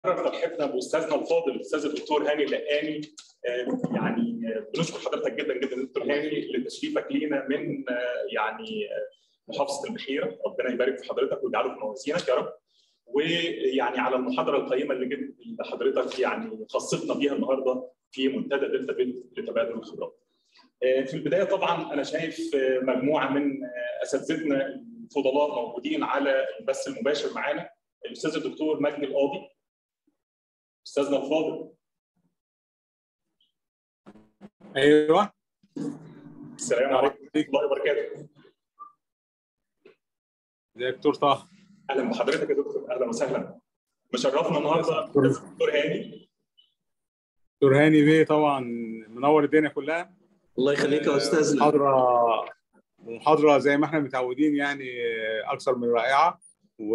ترحيبنا باستاذنا الفاضل الاستاذ الدكتور هاني اللقاني يعني بنشكر حضرتك جدا جدا دكتور هاني لتشريفك لينا من يعني محافظه البحيره ربنا يبارك في حضرتك ويجعله في موازينك يا رب ويعني على المحاضره القيمه اللي جد اللي حضرتك يعني خصصنا بيها النهارده في منتدى دلتا بيت لتبادل الخبرات. في البدايه طبعا انا شايف مجموعه من اساتذتنا الفضلاء موجودين على البث المباشر معانا الاستاذ الدكتور مجدي القاضي استاذنا الفاضل ايوه السلام عليكم ورحمه الله وبركاته ازيك دكتور طه اهلا بحضرتك يا دكتور اهلا وسهلا مشرفنا النهارده دكتور هاني دكتور هاني بيه طبعا منور الدنيا كلها الله يخليك يا استاذنا محاضره محاضره زي ما احنا متعودين يعني اكثر من رائعه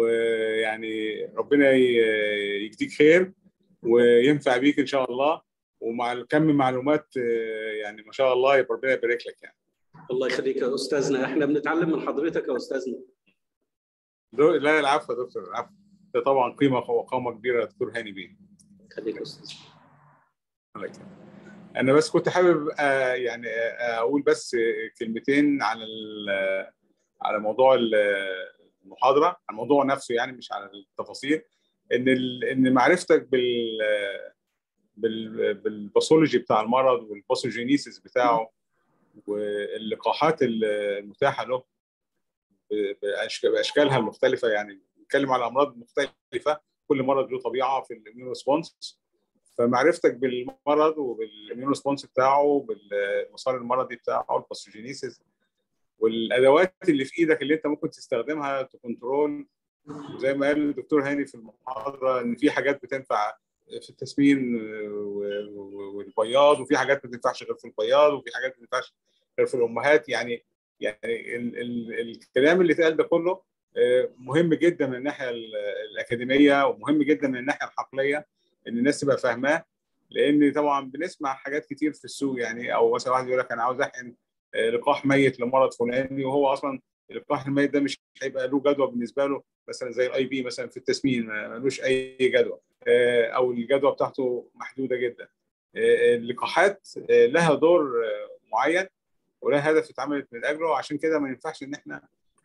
ويعني ربنا يجزيك خير وينفع بيك ان شاء الله ومع كم معلومات يعني ما شاء الله يبقى ربنا يبارك لك يعني الله يخليك يا استاذنا احنا بنتعلم من حضرتك يا استاذنا لا العفو يا دكتور العفو ده طبعا قيمه وقامه كبيره يا دكتور هاني بيه خليك يا استاذ الله يكرمك انا بس كنت حابب يعني اقول بس كلمتين على على موضوع المحاضره على الموضوع نفسه يعني مش على التفاصيل ان ان معرفتك بال بالباثولوجي بتاع المرض والباثوجينيسيس بتاعه واللقاحات المتاحه له باشكالها المختلفه يعني بنتكلم على امراض مختلفه كل مرض له طبيعه في الاميون ريسبونس فمعرفتك بالمرض وبالاميون ريسبونس بتاعه بالمسار المرضي بتاعه الباثوجينيسيس والادوات اللي في ايدك اللي انت ممكن تستخدمها تكنترول زي ما قال الدكتور هاني في المحاضره ان في حاجات بتنفع في التسمين والبياض وفي حاجات ما تنفعش غير في البياض وفي حاجات ما تنفعش غير في الامهات يعني يعني ال ال الكلام اللي اتقال ده كله مهم جدا من الناحيه الاكاديميه ومهم جدا من الناحيه العقليه ان الناس تبقى فاهماه لان طبعا بنسمع حاجات كتير في السوق يعني او مثلا واحد يقول لك انا عاوز احقن لقاح ميت لمرض فلاني وهو اصلا اللقاح الميت ده مش هيبقى له جدوى بالنسبه له مثلا زي الاي بي مثلا في التسمين ملوش اي جدوى او الجدوى بتاعته محدوده جدا اللقاحات لها دور معين ولها هدف اتعملت من اجله وعشان كده ما ينفعش ان احنا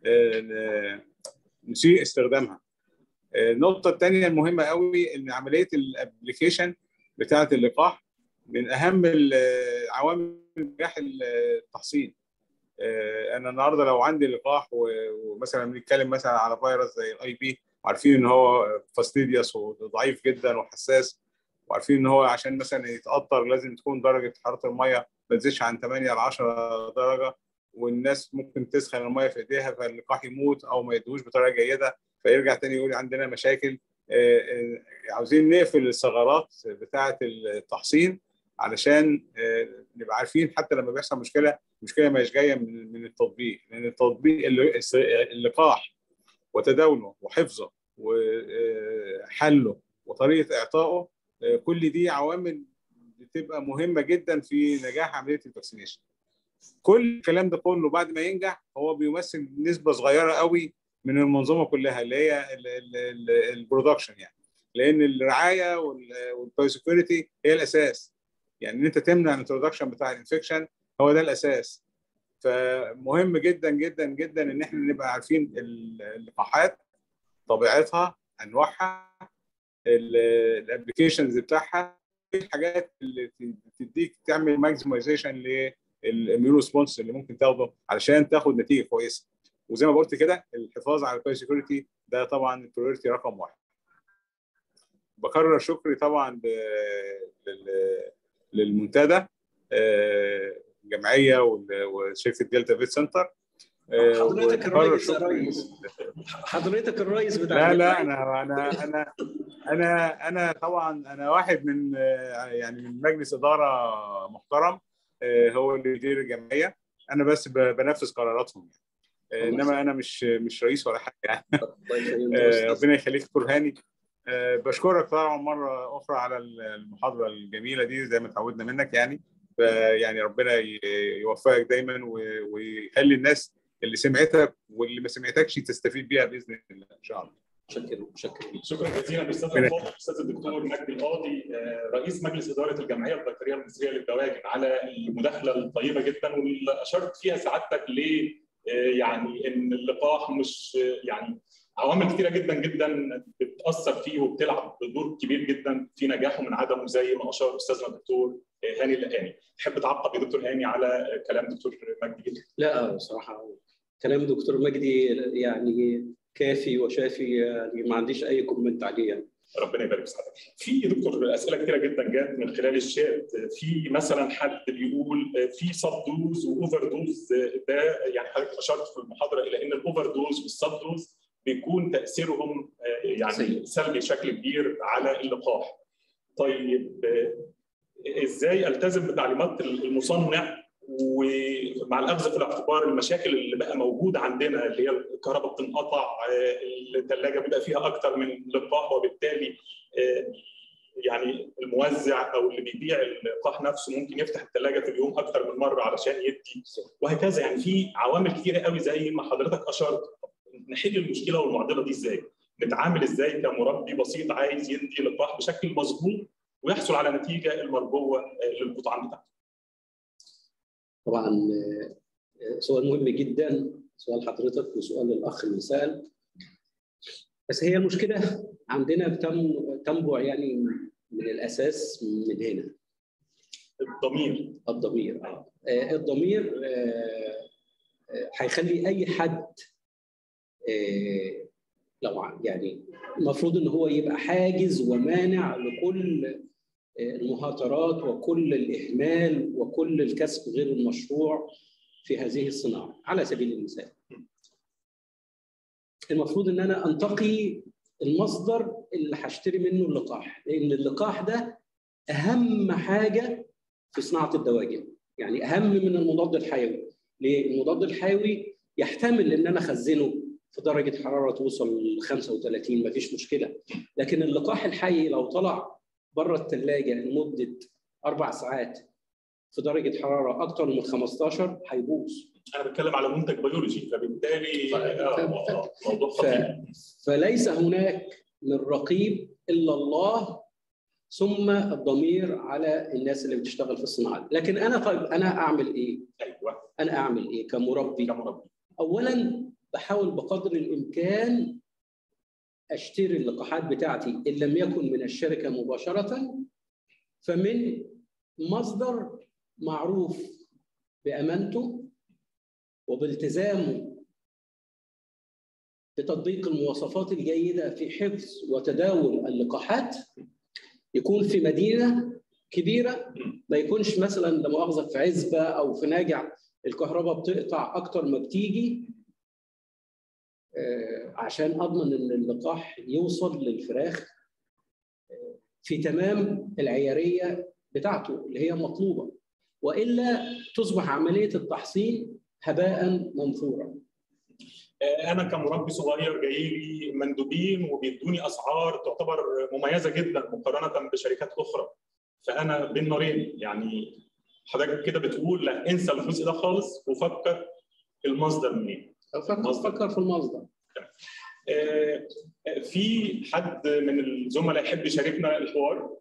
نسيء استخدامها النقطه الثانيه المهمه قوي ان عمليه الابلكيشن بتاعه اللقاح من اهم عوامل نجاح التحصين انا النهارده لو عندي لقاح ومثلا بنتكلم مثلا على فيروس زي الاي بي وعارفين ان هو فاستيديوس وضعيف جدا وحساس وعارفين ان هو عشان مثلا يتاثر لازم تكون درجه حراره الميه ما تزيدش عن 8 ل 10 درجه والناس ممكن تسخن الميه في ايديها فاللقاح يموت او ما يدوش بطريقه جيده فيرجع تاني يقول عندنا مشاكل عاوزين نقفل الثغرات بتاعه التحصين علشان نبقى عارفين حتى لما بيحصل مشكله المشكله ما هيش جايه من من التطبيق لان التطبيق اللقاح وتداوله وحفظه وحله وطريقه اعطائه كل دي عوامل بتبقى مهمه جدا في نجاح عمليه الفاكسينيشن كل الكلام ده كله بعد ما ينجح هو بيمثل نسبه صغيره قوي من المنظومه كلها اللي هي البرودكشن يعني لان الرعايه والبايوسكيورتي هي الاساس يعني ان انت تمنع الانترودكشن بتاع الانفكشن هو ده الاساس فمهم جدا جدا جدا ان احنا نبقى عارفين اللقاحات طبيعتها انواعها الابلكيشنز بتاعها الحاجات اللي تديك تعمل ماكسمايزيشن للاميون ريسبونس اللي ممكن تاخده علشان تاخد نتيجه كويسه وزي ما قلت كده الحفاظ على الباي سكيورتي ده طبعا البريورتي رقم واحد بكرر شكري طبعا للمنتدى الجمعيه وشركه دلتا فيت سنتر حضرتك الرئيس يا ريس حضرتك الرئيس لا بتاع لا انا انا انا انا انا طبعا انا واحد من يعني من مجلس اداره محترم هو اللي بيدير الجمعيه انا بس بنفذ قراراتهم انما انا مش مش رئيس ولا حاجه يعني ربنا يخليك دكتور هاني بشكرك طبعا مره اخرى على المحاضره الجميله دي زي ما اتعودنا منك يعني يعني ربنا يوفقك دايما ويخلي الناس اللي سمعتك واللي ما سمعتكش تستفيد بيها باذن الله ان شاء الله متشكر متشكر شكرا جزيلا استاذ الفاضل الاستاذ الدكتور مجدي القاضي رئيس مجلس اداره الجمعيه الذكريه المصريه للدواجن على المداخله الطيبه جدا واللي اشرت فيها سعادتك ل يعني ان اللقاح مش يعني عوامل كثيره جدا جدا بتاثر فيه وبتلعب دور كبير جدا في نجاحه من عدمه زي ما اشار استاذنا الدكتور هاني اللقاني تحب تعقب يا دكتور هاني على كلام دكتور مجدي لا صراحه كلام دكتور مجدي يعني كافي وشافي يعني ما عنديش اي كومنت عليه يعني. ربنا يبارك في حضرتك. في دكتور اسئله كثيره جدا جت من خلال الشات في مثلا حد بيقول في سب دوز واوفر دوز ده يعني حضرتك اشرت في المحاضره الى ان الاوفر دوز والسب دوز بيكون تاثيرهم يعني سلبي بشكل كبير على اللقاح. طيب ازاي التزم بتعليمات المصنع ومع الاخذ في الاعتبار المشاكل اللي بقى موجوده عندنا اللي هي الكهرباء بتنقطع الثلاجه بيبقى فيها اكثر من لقاح وبالتالي يعني الموزع او اللي بيبيع اللقاح نفسه ممكن يفتح الثلاجه في اليوم اكثر من مره علشان يدي وهكذا يعني في عوامل كثيره قوي زي ما حضرتك اشرت نحل المشكله والمعضله دي ازاي؟ نتعامل ازاي كمربي بسيط عايز يدي لقاح بشكل مظبوط ويحصل على نتيجه المرجوه للقطعان بتاعته. طبعا سؤال مهم جدا سؤال حضرتك وسؤال الاخ اللي سال بس هي المشكله عندنا بتم تنبع يعني من الاساس من هنا الضمير الضمير اه الضمير هيخلي اي حد لو يعني المفروض ان هو يبقى حاجز ومانع لكل المهاترات وكل الاهمال وكل الكسب غير المشروع في هذه الصناعه على سبيل المثال. المفروض ان انا انتقي المصدر اللي هشتري منه اللقاح لان اللقاح ده اهم حاجه في صناعه الدواجن يعني اهم من المضاد الحيوي ليه؟ المضاد الحيوي يحتمل ان انا اخزنه في درجه حراره توصل ل 35 مفيش مشكله لكن اللقاح الحي لو طلع بره الثلاجه لمده اربع ساعات في درجه حراره اكثر من 15 هيبوظ انا بتكلم على منتج بيولوجي فبالتالي آه موضوع خطير فليس هناك من رقيب الا الله ثم الضمير على الناس اللي بتشتغل في الصناعه لكن انا طيب انا اعمل ايه ايوه انا اعمل ايه كمربي كمربي اولا بحاول بقدر الامكان اشتري اللقاحات بتاعتي ان لم يكن من الشركه مباشره فمن مصدر معروف بامانته وبالتزامه بتطبيق المواصفات الجيده في حفظ وتداول اللقاحات يكون في مدينه كبيره ما يكونش مثلا لا مؤاخذه في عزبه او في ناجع الكهرباء بتقطع اكتر ما بتيجي عشان اضمن ان اللقاح يوصل للفراخ في تمام العياريه بتاعته اللي هي مطلوبه والا تصبح عمليه التحصين هباء منثورا. انا كمربي صغير جاي لي مندوبين وبيدوني اسعار تعتبر مميزه جدا مقارنه بشركات اخرى فانا بين نارين يعني حضرتك كده بتقول لا انسى الجزء ده خالص وفكر المصدر منين فكر فكر في المصدر في حد من الزملاء يحب يشاركنا الحوار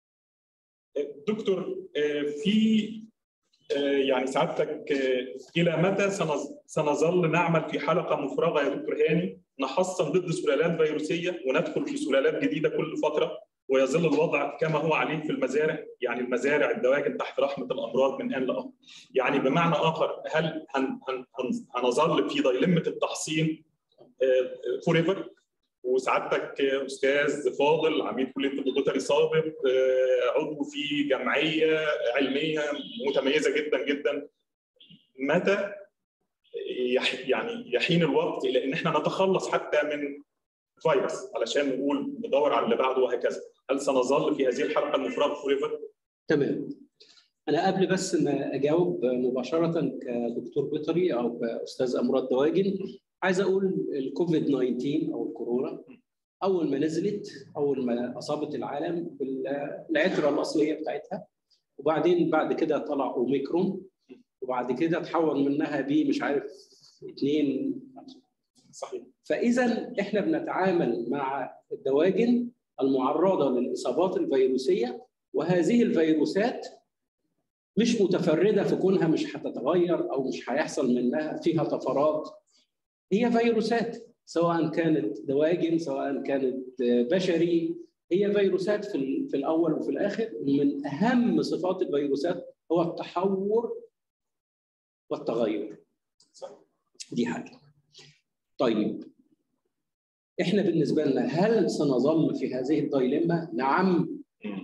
دكتور في يعني سعادتك الى متى سنظل نعمل في حلقه مفرغه يا دكتور هاني نحصن ضد سلالات فيروسيه وندخل في سلالات جديده كل فتره ويظل الوضع كما هو عليه في المزارع يعني المزارع الدواجن تحت رحمه الامراض من ان لاخر يعني بمعنى اخر هل هن هن هنظل في ضيلمه التحصين فور ايفر وسعادتك استاذ فاضل عميد كليه الطب البيطري سابق عضو في جمعيه علميه متميزه جدا جدا متى يعني يحين الوقت الى ان احنا نتخلص حتى من فيروس علشان نقول ندور على اللي بعده وهكذا هل سنظل في هذه الحلقه المفرغه فور ايفر؟ تمام انا قبل بس ما اجاوب مباشره كدكتور بيطري او كاستاذ امراض دواجن عايز اقول الكوفيد 19 او الكورونا اول ما نزلت اول ما اصابت العالم بالعتره الاصليه بتاعتها وبعدين بعد كده طلع اوميكرون وبعد كده تحول منها ب مش عارف اثنين صحيح فاذا احنا بنتعامل مع الدواجن المعرضه للاصابات الفيروسيه وهذه الفيروسات مش متفرده في كونها مش هتتغير او مش هيحصل منها فيها طفرات هي فيروسات سواء كانت دواجن سواء كانت بشري هي فيروسات في في الاول وفي الاخر من اهم صفات الفيروسات هو التحور والتغير دي حاجه طيب احنا بالنسبه لنا هل سنظل في هذه الدايلما؟ نعم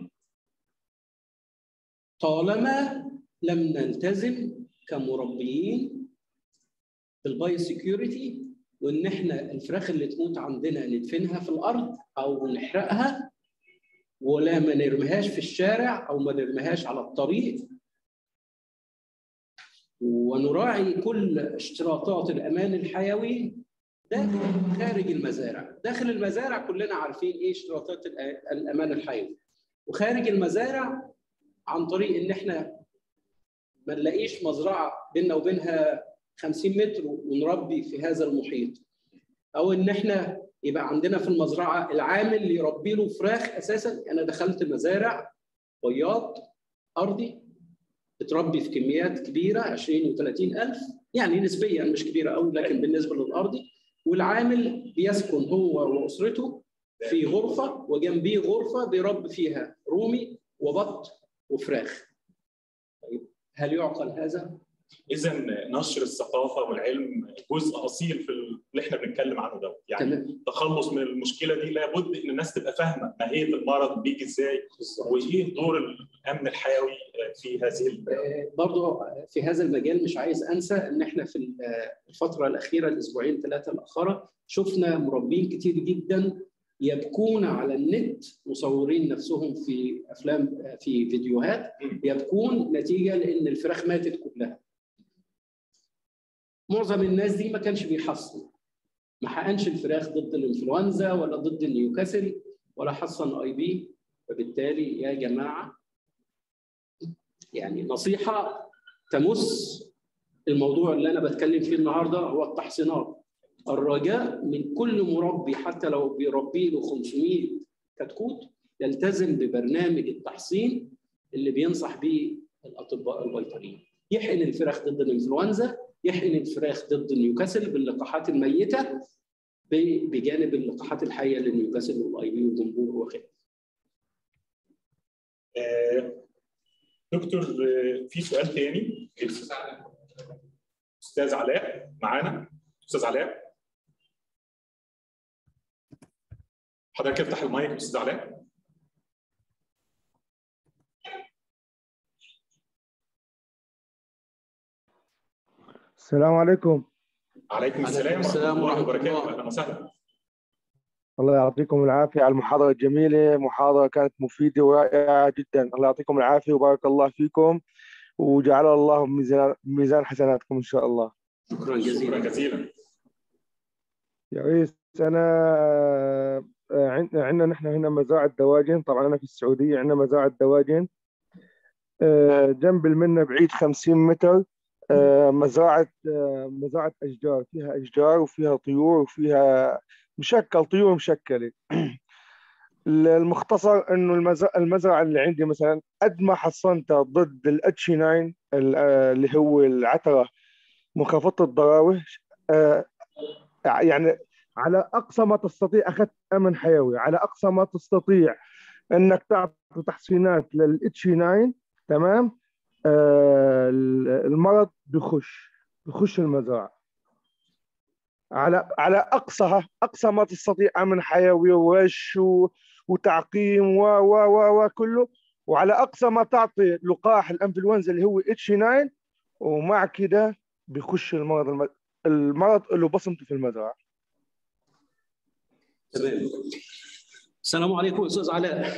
طالما لم نلتزم كمربيين بالبايو سكيورتي وان احنا الفراخ اللي تموت عندنا ندفنها في الارض او نحرقها ولا ما نرميهاش في الشارع او ما نرميهاش على الطريق ونراعي كل اشتراطات الامان الحيوي داخل خارج المزارع داخل المزارع كلنا عارفين ايه اشتراطات الامان الحيوي وخارج المزارع عن طريق ان احنا ما نلاقيش مزرعه بيننا وبينها 50 متر ونربي في هذا المحيط او ان احنا يبقى عندنا في المزرعه العامل اللي يربي له فراخ اساسا انا دخلت مزارع بياض ارضي بتربي في كميات كبيره 20 و30 الف يعني نسبيا مش كبيره قوي لكن بالنسبه للارضي والعامل بيسكن هو واسرته في غرفه وجنبيه غرفه بيربي فيها رومي وبط وفراخ طيب هل يعقل هذا؟ اذا نشر الثقافه والعلم جزء اصيل في اللي احنا بنتكلم عنه ده يعني تمام. التخلص من المشكله دي لابد ان الناس تبقى فاهمه ماهيه المرض بيجي ازاي وايه دور الامن الحيوي في هذه ال- برضو في هذا المجال مش عايز انسى ان احنا في الفتره الاخيره الاسبوعين ثلاثه الاخيره شفنا مربين كتير جدا يبكون على النت مصورين نفسهم في افلام في فيديوهات يبكون نتيجه لان الفراخ ماتت كلها. معظم الناس دي ما كانش بيحصن ما حقنش الفراخ ضد الانفلونزا ولا ضد نيوكاسل ولا حصن اي بي فبالتالي يا جماعه يعني نصيحه تمس الموضوع اللي انا بتكلم فيه النهارده هو التحصينات الرجاء من كل مربي حتى لو بيربي له 500 كتكوت يلتزم ببرنامج التحصين اللي بينصح به الاطباء البيطريين يحقن الفراخ ضد الانفلونزا يحقن الفراخ ضد نيوكاسل باللقاحات الميته بجانب اللقاحات الحيه للنيوكاسل والاي بي والجمهور وغيره. آه، دكتور آه، في سؤال تاني استاذ علاء معانا استاذ علاء حضرتك افتح المايك يا استاذ علاء السلام عليكم عليكم السلام ورحمه الله وبركاته اهلا وسهلا الله يعطيكم العافية على المحاضرة الجميلة محاضرة كانت مفيدة ورائعة جدا الله يعطيكم العافية وبارك الله فيكم وجعل الله ميزان ميزان حسناتكم إن شاء الله شكرا شكرا جزيلا. جزيلا يا ريس أنا آه، عن- عندنا نحن هنا مزارع دواجن طبعا أنا في السعودية عندنا مزارع دواجن آه، جنب المنة بعيد 50 متر آه، مزرعة آه، مزرعة أشجار فيها أشجار وفيها طيور وفيها مشكل طيور مشكلة المختصر انه المز- المزرعه اللي عندي مثلا قد ما حصنتها ضد الاتش 9 ال- آه، اللي هو العتره مخافضه الضراوه آه، يعني على اقصى ما تستطيع اخذت امن حيوي على اقصى ما تستطيع انك تعطي تحصينات للاتش 9 تمام آه، المرض بخش بخش المزرعه على على اقصى اقصى ما تستطيع امن حيوي ووش و- وتعقيم و و و وكله وعلى اقصى ما تعطي لقاح الانفلونزا اللي هو اتش 9 ومع كده بيخش المرض الم... المرض له بصمته في المزرعه تمام. السلام عليكم استاذ علاء.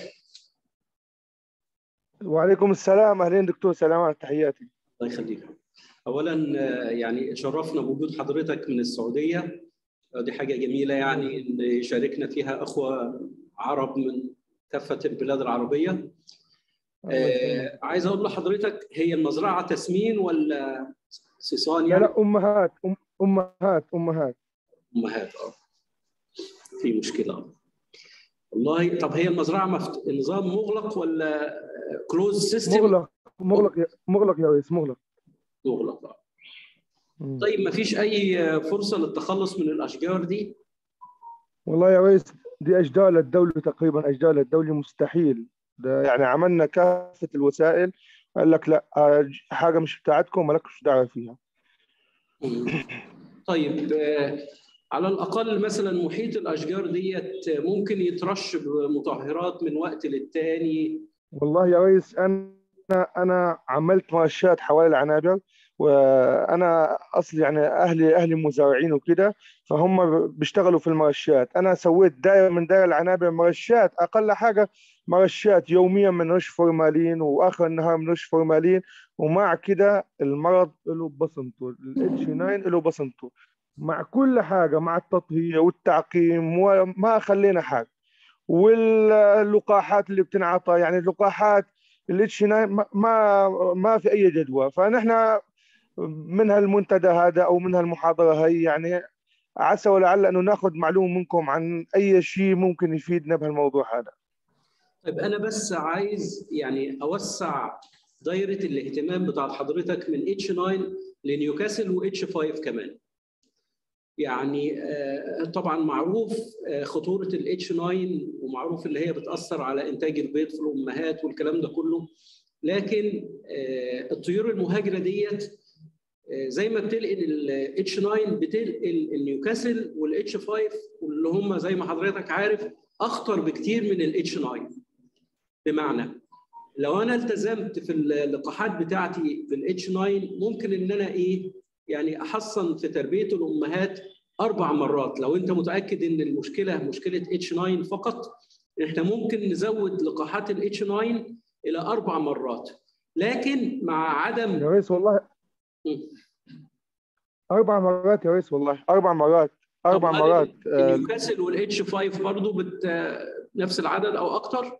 وعليكم السلام اهلين دكتور سلامات تحياتي الله يخليك. اولا آه، يعني شرفنا بوجود حضرتك من السعوديه آه، دي حاجه جميله يعني ان يشاركنا فيها اخوه عرب من كافه البلاد العربيه. آه، عايز اقول لحضرتك هي المزرعه تسمين ولا صيصان لا يعني؟ لا امهات أم... امهات امهات امهات اه في مشكله والله طب هي المزرعه مفت... نظام مغلق ولا كلوز سيستم مغلق مغلق يا- مغلق يا ريس مغلق مغلق آه. مم. طيب ما فيش اي فرصه للتخلص من الاشجار دي والله يا ريس دي اجدال الدولة تقريبا اجدال الدولة مستحيل ده يعني عملنا كافة الوسائل قال لك لا آه، حاجة مش بتاعتكم مالكش دعوة فيها طيب آه، على الاقل مثلا محيط الاشجار ديت ممكن يترش بمطهرات من وقت للتاني والله يا ريس انا انا عملت مرشات حوالي العنابر وانا اصلي يعني اهلي اهلي مزارعين وكده فهم بيشتغلوا في المرشات انا سويت دايره من دايره العنابر مرشات اقل حاجه مرشات يوميا من رش فورمالين واخر النهار من رش فورمالين ومع كده المرض له بصمته الاتش 9 له بصمته مع كل حاجه مع التطهير والتعقيم وما خلينا حاجه واللقاحات اللي بتنعطى يعني اللقاحات الاتش 9 ما ما ما في اي جدوى فنحن من هالمنتدى هذا او من هالمحاضره هي يعني عسى ولعل انه ناخذ معلومه منكم عن اي شيء ممكن يفيدنا بهالموضوع هذا طيب انا بس عايز يعني اوسع دايره الاهتمام بتاعت حضرتك من اتش 9 لنيوكاسل واتش 5 كمان يعني آه، طبعا معروف آه، خطوره الاتش 9 ومعروف اللي هي بتاثر على انتاج البيض في الامهات والكلام ده كله لكن آه، الطيور المهاجره ديت آه، زي ما بتلقن الاتش 9 بتلقن النيوكاسل والاتش 5 واللي هم زي ما حضرتك عارف اخطر بكتير من الاتش 9 بمعنى لو انا التزمت في اللقاحات بتاعتي بالاتش 9 ممكن ان انا ايه يعني احصن في تربيه الامهات اربع مرات لو انت متاكد ان المشكله مشكله اتش 9 فقط احنا ممكن نزود لقاحات الاتش 9 الى اربع مرات لكن مع يا عدم ريس والله اربع مرات يا ريس والله اربع مرات اربع طب هل مرات آه، النيوكاسل والاتش 5 برضه بت نفس العدد او اكتر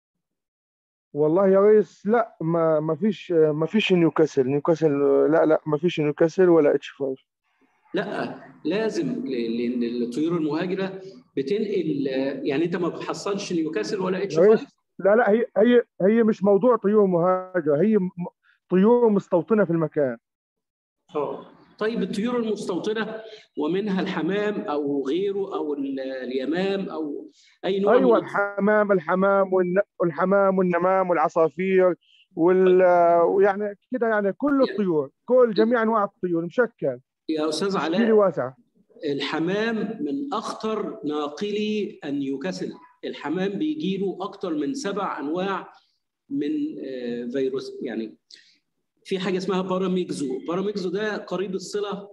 والله يا ريس لا ما ما فيش ما فيش نيوكاسل نيوكاسل لا لا ما فيش نيوكاسل ولا اتش 5 لا لازم ل- لان الطيور المهاجره بتنقل يعني انت ما بتحصلش نيوكاسل ولا اتش يا ريس 5 لا لا هي هي هي مش موضوع طيور مهاجرة هي م- طيور مستوطنة في المكان اه طيب الطيور المستوطنه ومنها الحمام او غيره او ال- اليمام او اي نوع ايوه من الحمام الحمام والن- والحمام والنمام والعصافير وال ويعني كده يعني كل الطيور كل جميع انواع الطيور مشكل يا استاذ تشكيله علاء واسعه الحمام من اخطر ناقلي النيوكاسل الحمام بيجي له اكتر من سبع انواع من آه، فيروس يعني في حاجه اسمها باراميكزو باراميكزو ده قريب الصله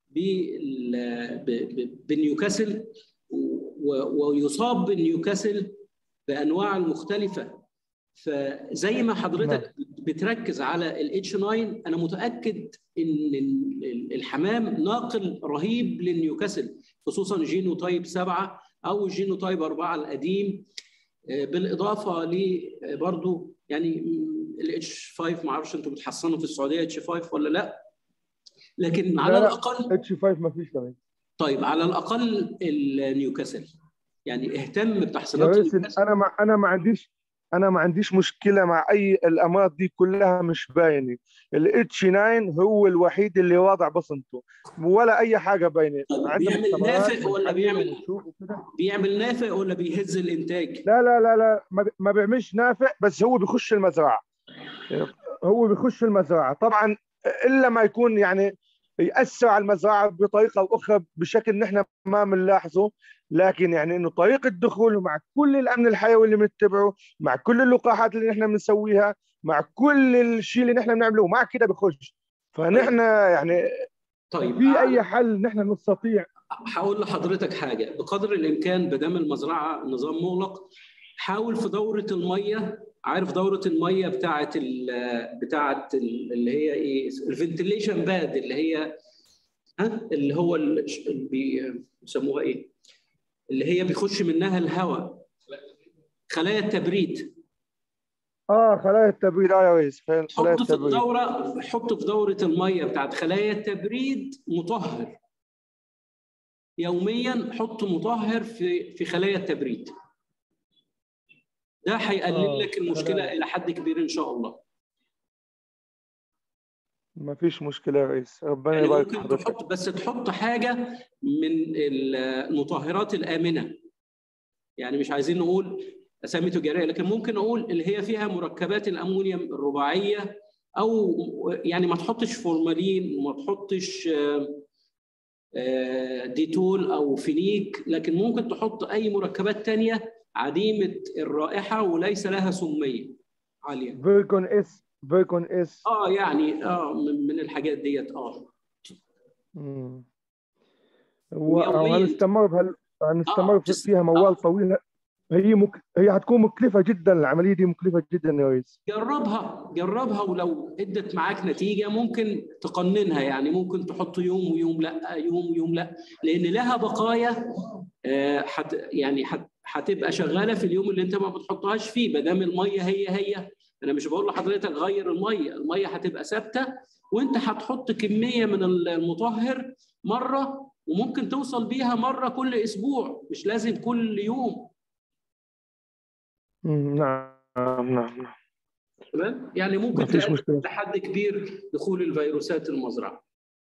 بال- ب- ب- بالنيوكاسل و- ويصاب بالنيوكاسل بانواع المختلفه فزي ما حضرتك بتركز على الاتش 9 انا متاكد ان ال- ال- الحمام ناقل رهيب للنيوكاسل خصوصا جينوتايب 7 او جينوتايب 4 القديم آه، بالاضافه ل آه، برضو يعني الاتش 5 ما اعرفش انتوا بتحصنوا في السعوديه اتش 5 ولا لا لكن على لا لا. الاقل اتش 5 ما فيش كمان طيب على الاقل النيوكاسل يعني اهتم يا بتحصينات ريس النيوكاسل انا ما انا ما عنديش انا ما عنديش مشكله مع اي الامراض دي كلها مش باينه الاتش 9 هو الوحيد اللي واضع بصمته ولا اي حاجه باينه عندنا بيعمل مختبرات نافع ولا بنحلل بيعمل- ونشوف وكده. بيعمل نافع ولا بيهز الانتاج؟ لا لا لا لا ما بي- ما بيعملش نافع بس هو بيخش المزرعه هو بيخش المزرعه طبعا الا ما يكون يعني ياثر على المزرعه بطريقه او اخرى بشكل نحن ما بنلاحظه لكن يعني انه طريقه دخوله مع كل الامن الحيوي اللي بنتبعه مع كل اللقاحات اللي نحن بنسويها مع كل الشيء اللي نحن بنعمله ومع كده بخش فنحن يعني طيب في اي حل نحن نستطيع هقول لحضرتك حاجه بقدر الامكان بدام المزرعه نظام مغلق حاول في دوره الميه عارف دوره الميه بتاعه ال بتاعه ال- اللي هي ايه الفنتليشن باد اللي هي ها اللي هو ال- اللي بي- بيسموها ايه اللي هي بيخش منها الهواء خلايا التبريد اه خلايا التبريد اه يا ريس خلايا حط في التبريد الدوره حط في دوره الميه بتاعت خلايا التبريد مطهر يوميا حط مطهر في في خلايا التبريد ده هيقلل آه، لك المشكله خلايا. الى حد كبير ان شاء الله ما فيش مشكله يا ريس ربنا يعني يبارك في ممكن حضرتك تحط بس تحط حاجه من المطهرات الامنه يعني مش عايزين نقول اسامي تجاريه لكن ممكن نقول اللي هي فيها مركبات الامونيوم الرباعيه او يعني ما تحطش فورمالين وما تحطش آه، آه، ديتول او فينيك لكن ممكن تحط اي مركبات تانية عديمه الرائحه وليس لها سميه عاليه فيركون اس فيركون اس اه يعني اه من من الحاجات ديت اه مم. ويومياً. وهنستمر بهال... هنستمر آه، في- تس- فيها آه. موال طويل هي مك... هي هتكون مكلفه جدا العمليه دي مكلفه جدا يا ريس جربها جربها ولو ادت معاك نتيجه ممكن تقننها يعني ممكن تحط يوم ويوم لا يوم ويوم لا لان لها بقايا آه، حت يعني حت هتبقى شغاله في اليوم اللي انت ما بتحطهاش فيه ما دام الميه هي هي انا مش بقول لحضرتك غير الميه الميه هتبقى ثابته وانت هتحط كميه من المطهر مره وممكن توصل بيها مره كل اسبوع مش لازم كل يوم مم، نعم نعم نعم تمام يعني ممكن ما فيش تقلل مشكله لحد كبير دخول الفيروسات المزرعه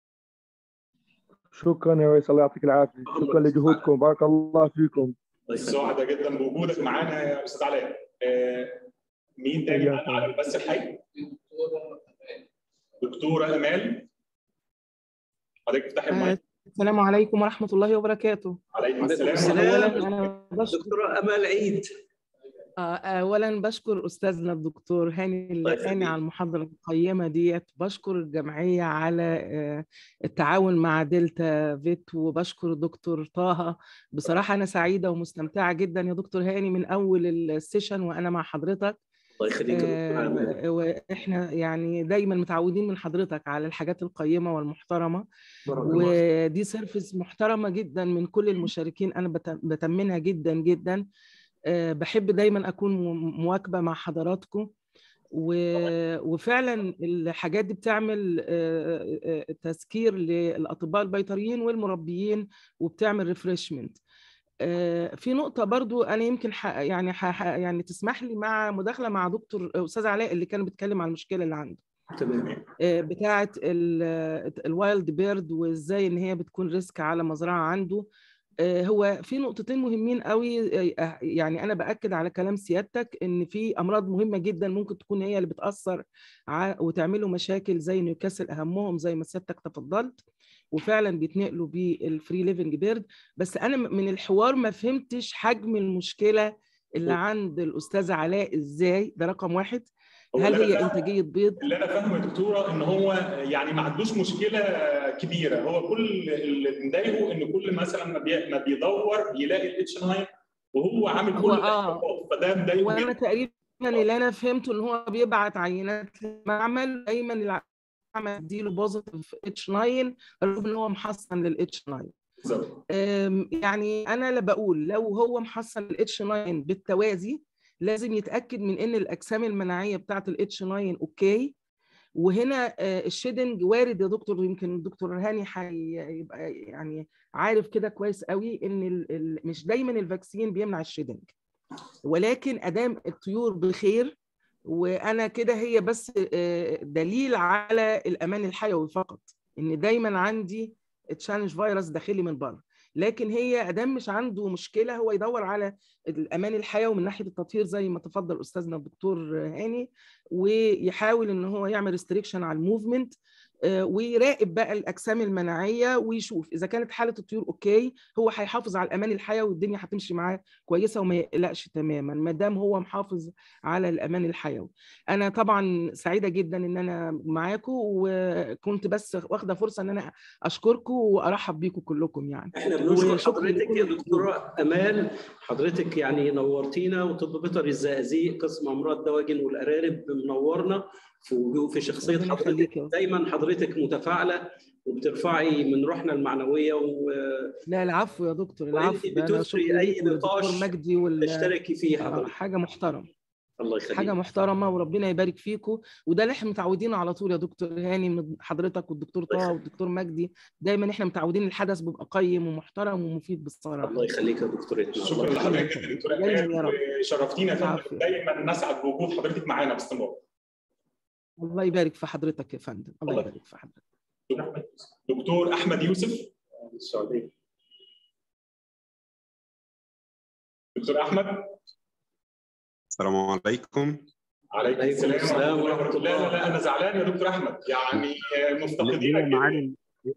شكرا يا ريس الله يعطيك العافيه شكرا لجهودكم بارك الله فيكم سعدة جدا بوجودك معانا يا استاذ علاء آه، مين تاني إياك. معانا على البث الحي؟ دكتورة امال حضرتك افتحي المايك السلام عليكم ورحمة الله وبركاته عليكم عليكم السلام أولا أنا بشكر دكتورة امال عيد آه، أولا بشكر أستاذنا الدكتور هاني اللقاني يخليك. على المحاضرة القيمة ديت بشكر الجمعية على آه، التعاون مع دلتا فيت وبشكر الدكتور طه بصراحة أنا سعيدة ومستمتعة جدا يا دكتور هاني من أول السيشن وأنا مع حضرتك الله يخليك يا دكتورة أمال. آه، واحنا يعني دايما متعودين من حضرتك على الحاجات القيمة والمحترمة بارك الله فيك. ودي سيرفيس محترمة جدا من كل المشاركين أنا بت- بتمنها جدا جدا آه، بحب دايما أكون م- مواكبة مع حضراتكم و- وفعلا الحاجات دي بتعمل آه، آه، تذكير للأطباء البيطريين والمربيين وبتعمل ريفرشمنت في نقطة برضو أنا يمكن ح... يعني ح... ح- يعني تسمح لي مع مداخلة مع دكتور أستاذ علاء اللي كان بيتكلم عن المشكلة اللي عنده تمام آه، بتاعه الوايلد بيرد وازاي ان هي بتكون ريسك على مزرعه عنده آه، هو في نقطتين مهمين قوي آه، يعني انا باكد على كلام سيادتك ان في امراض مهمه جدا ممكن تكون هي اللي بتاثر ع- وتعمله مشاكل زي نيوكاسل اهمهم زي ما سيادتك تفضلت وفعلا بيتنقلوا بالفري ليفنج بيرد بس انا م- من الحوار ما فهمتش حجم المشكله اللي عند الاستاذ علاء ازاي ده رقم واحد هو هل اللي هي أنا فاهمه- انتاجيه بيض اللي انا فاهمه يا دكتوره ان هو يعني ما عندوش مشكله كبيره هو كل اللي مضايقه ان كل مثلا ما, بي... ما بيدور يلاقي الاتش 9 وهو عامل كل هو آه. الاحتياطات فده مضايقه وانا جدا تقريبا اللي انا فهمته ان هو بيبعت عينات للمعمل دايما العمل يديله بوزيتيف اتش 9 رغم ان هو محصن للاتش 9 بالظبط. أم، يعني انا لا بقول لو هو محصن الاتش 9 بالتوازي لازم يتاكد من ان الاجسام المناعيه بتاعه الاتش 9 اوكي وهنا آه، الشيدنج وارد يا دكتور يمكن الدكتور هاني هيبقى يعني عارف كده كويس قوي ان ال- ال- مش دايما الفاكسين بيمنع الشيدنج ولكن ادام الطيور بخير وانا كده هي بس آه، دليل على الامان الحيوي فقط ان دايما عندي تشالنج فيروس داخلي من بره لكن هي ادام مش عنده مشكله هو يدور على الامان الحيوي من ناحيه التطهير زي ما تفضل استاذنا الدكتور هاني ويحاول ان هو يعمل ريستريكشن على الموفمنت ويراقب بقى الاجسام المناعيه ويشوف اذا كانت حاله الطيور اوكي هو هيحافظ على الامان الحيوي والدنيا هتمشي معاه كويسه وما يقلقش تماما ما دام هو محافظ على الامان الحيوي انا طبعا سعيده جدا ان انا معاكم وكنت بس واخده فرصه ان انا اشكركم وارحب بيكم كلكم يعني احنا بنشكر وشكراً حضرتك لكل يا الحضور. دكتوره امال حضرتك يعني نورتينا وطب بيطري الزقازيق قسم امراض الدواجن والارانب منورنا في وجو- في شخصيه ربنا حضرتك يخليك يا دايما حضرتك متفاعله وبترفعي من روحنا المعنويه لا العفو يا دكتور وأنت العفو ده انا بتثري شكري أي ليك وللدكتور نقاش مجدي وال وتشتركي فيه آه، حضرتك حاجه محترم الله يخليك حاجه محترمه وربنا يبارك فيكم وده اللي احنا متعودينه على طول يا دكتور هاني من حضرتك والدكتور طه والدكتور مجدي دايما احنا متعودين الحدث بيبقى قيم ومحترم ومفيد بالصراحه الله يخليك يا دكتور إدنا. شكرا الله يخليك. لحضرتك يا دكتور دايماً يا ايمان رب. وشرفتينا يا العفو. فندم دايما نسعد بوجود حضرتك معانا باستمرار الله يبارك في حضرتك يا فندم الله الله يبارك في حضرتك دكتور احمد يوسف السعوديه دكتور احمد السلام عليكم عليكم عليكم السلام السلام ورحمه ورحمة الله لا الله. لا لا انا زعلان يا دكتور احمد يعني مفتقدينك ليه يا معالي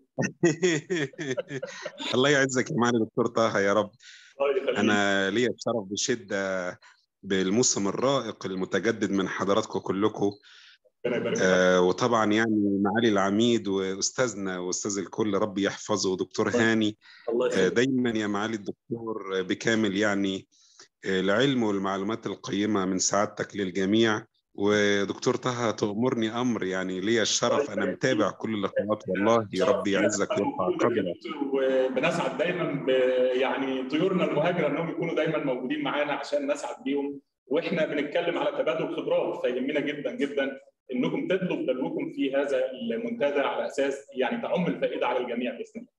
الله يعزك يا معالي دكتور طه يا رب الله يخليك. انا ليا الشرف بشده بالموسم الرائق المتجدد من حضراتكم كلكم ربنا يبارك فيك. آه وطبعا يعني معالي العميد واستاذنا واستاذ الكل ربي يحفظه دكتور هاني الله آه يخليك دايما يا معالي الدكتور بكامل يعني آه، العلم والمعلومات القيمه من سعادتك للجميع ودكتور طه تأمرني أمر يعني ليا الشرف أنا متابع كل اللقاءات والله يا رب يعزك ويرفع قدرك وبنسعد دايما ب يعني طيورنا المهاجره انهم يكونوا دايما موجودين معانا عشان نسعد بيهم واحنا بنتكلم على تبادل خبرات فيهمنا جدا جدا انكم تدلوا بدلوكم في هذا المنتدى على اساس يعني تعم الفائده على الجميع باذن الله.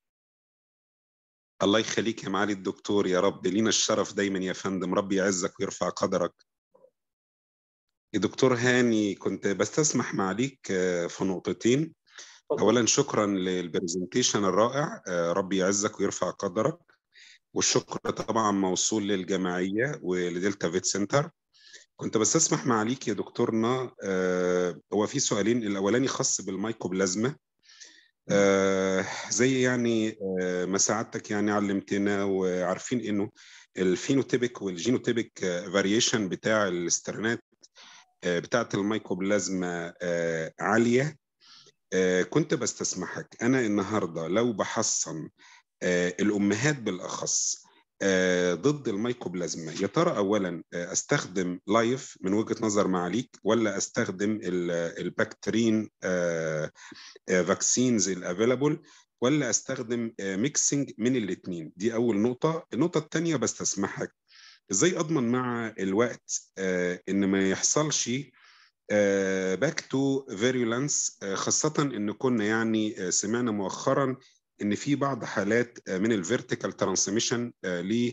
الله يخليك يا معالي الدكتور يا رب لينا الشرف دايما يا فندم ربي يعزك ويرفع قدرك يا دكتور هاني كنت بستسمح معاليك آه، في نقطتين اولا شكرا للبرزنتيشن الرائع آه، ربي يعزك ويرفع قدرك والشكر طبعا موصول للجمعيه ولدلتا فيت سنتر كنت بستسمح معاليك يا دكتورنا آه، هو في سؤالين الاولاني خاص بالمايكوبلازما آه، زي يعني آه، ما سعادتك يعني علمتنا وعارفين انه الفينوتيبك والجينوتيبك فاريشن بتاع الاسترنات آه، بتاعت المايكوبلازما آه، عاليه آه، كنت بستسمحك انا النهارده لو بحصن آه، الامهات بالاخص آه، ضد المايكوبلازما يا ترى اولا آه، استخدم لايف من وجهه نظر معاليك ولا استخدم ال- البكترين فاكسينز الافيلابل ولا استخدم ميكسنج من الاثنين دي اول نقطه النقطه الثانيه بستسمحك ازاي اضمن مع الوقت آه، ان ما يحصلش باك تو فيرولانس خاصه ان كنا يعني آه، سمعنا مؤخرا ان في بعض حالات آه، من الفيرتيكال ترانسميشن ل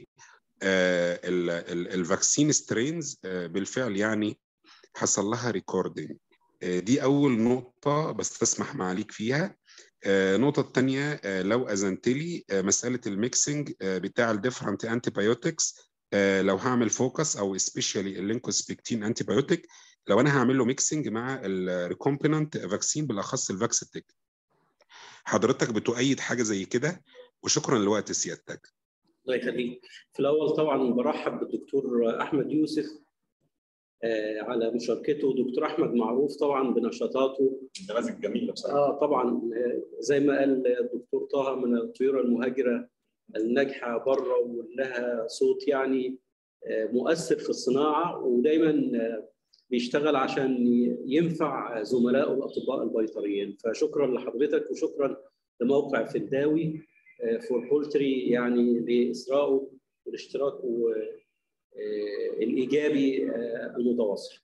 الفاكسين سترينز بالفعل يعني حصل لها ريكوردنج دي اول نقطه بستسمح معاليك فيها آه، النقطة الثانية لو أذنت لي آه، مسألة الميكسنج آه، بتاع الديفرنت انتي بايوتكس لو هعمل فوكس أو سبيشالي اللينكوسبكتين انتي بايوتيك لو أنا هعمل له ميكسنج مع الريكومبيننت فاكسين بالأخص الفاكسيتك حضرتك بتؤيد حاجة زي كده وشكرا لوقت سيادتك الله يخليك في الاول طبعا برحب بالدكتور احمد يوسف آه، على مشاركته دكتور احمد معروف طبعا بنشاطاته نماذج جميله بصراحه. اه طبعا آه، زي ما قال الدكتور طه من الطيور المهاجره الناجحه بره ولها صوت يعني آه، مؤثر في الصناعه ودايما آه، بيشتغل عشان ي- ينفع زملائه الاطباء البيطريين فشكرا لحضرتك وشكرا لموقع فداوي فور بولتري يعني لاسرائه والاشتراك آه، الايجابي آه، المتواصل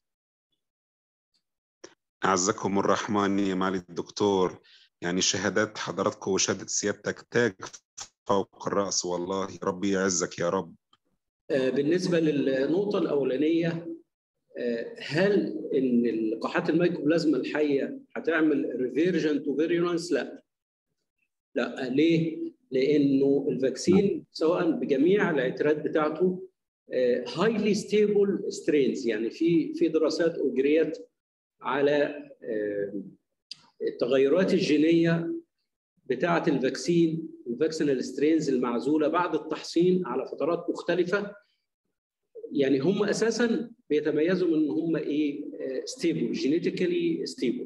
أعزكم الرحمن يا معالي الدكتور يعني شهادات حضراتكم وشهادة سيادتك تاج فوق الرأس والله ربي يعزك يا رب آه، بالنسبه للنقطه الاولانيه آه، هل ان اللقاحات الميكوبلازما الحيه هتعمل ريفيرجن تو فيريولانس؟ لا. لا ليه؟ لانه الفاكسين سواء بجميع العترات بتاعته هايلي ستيبل سترينز يعني في في دراسات اجريت على آه، التغيرات الجينيه بتاعه الفاكسين الفاكسينال سترينز المعزوله بعد التحصين على فترات مختلفه يعني هم اساسا بيتميزوا من ان هم ايه ستيبل جينيتيكالي ستيبل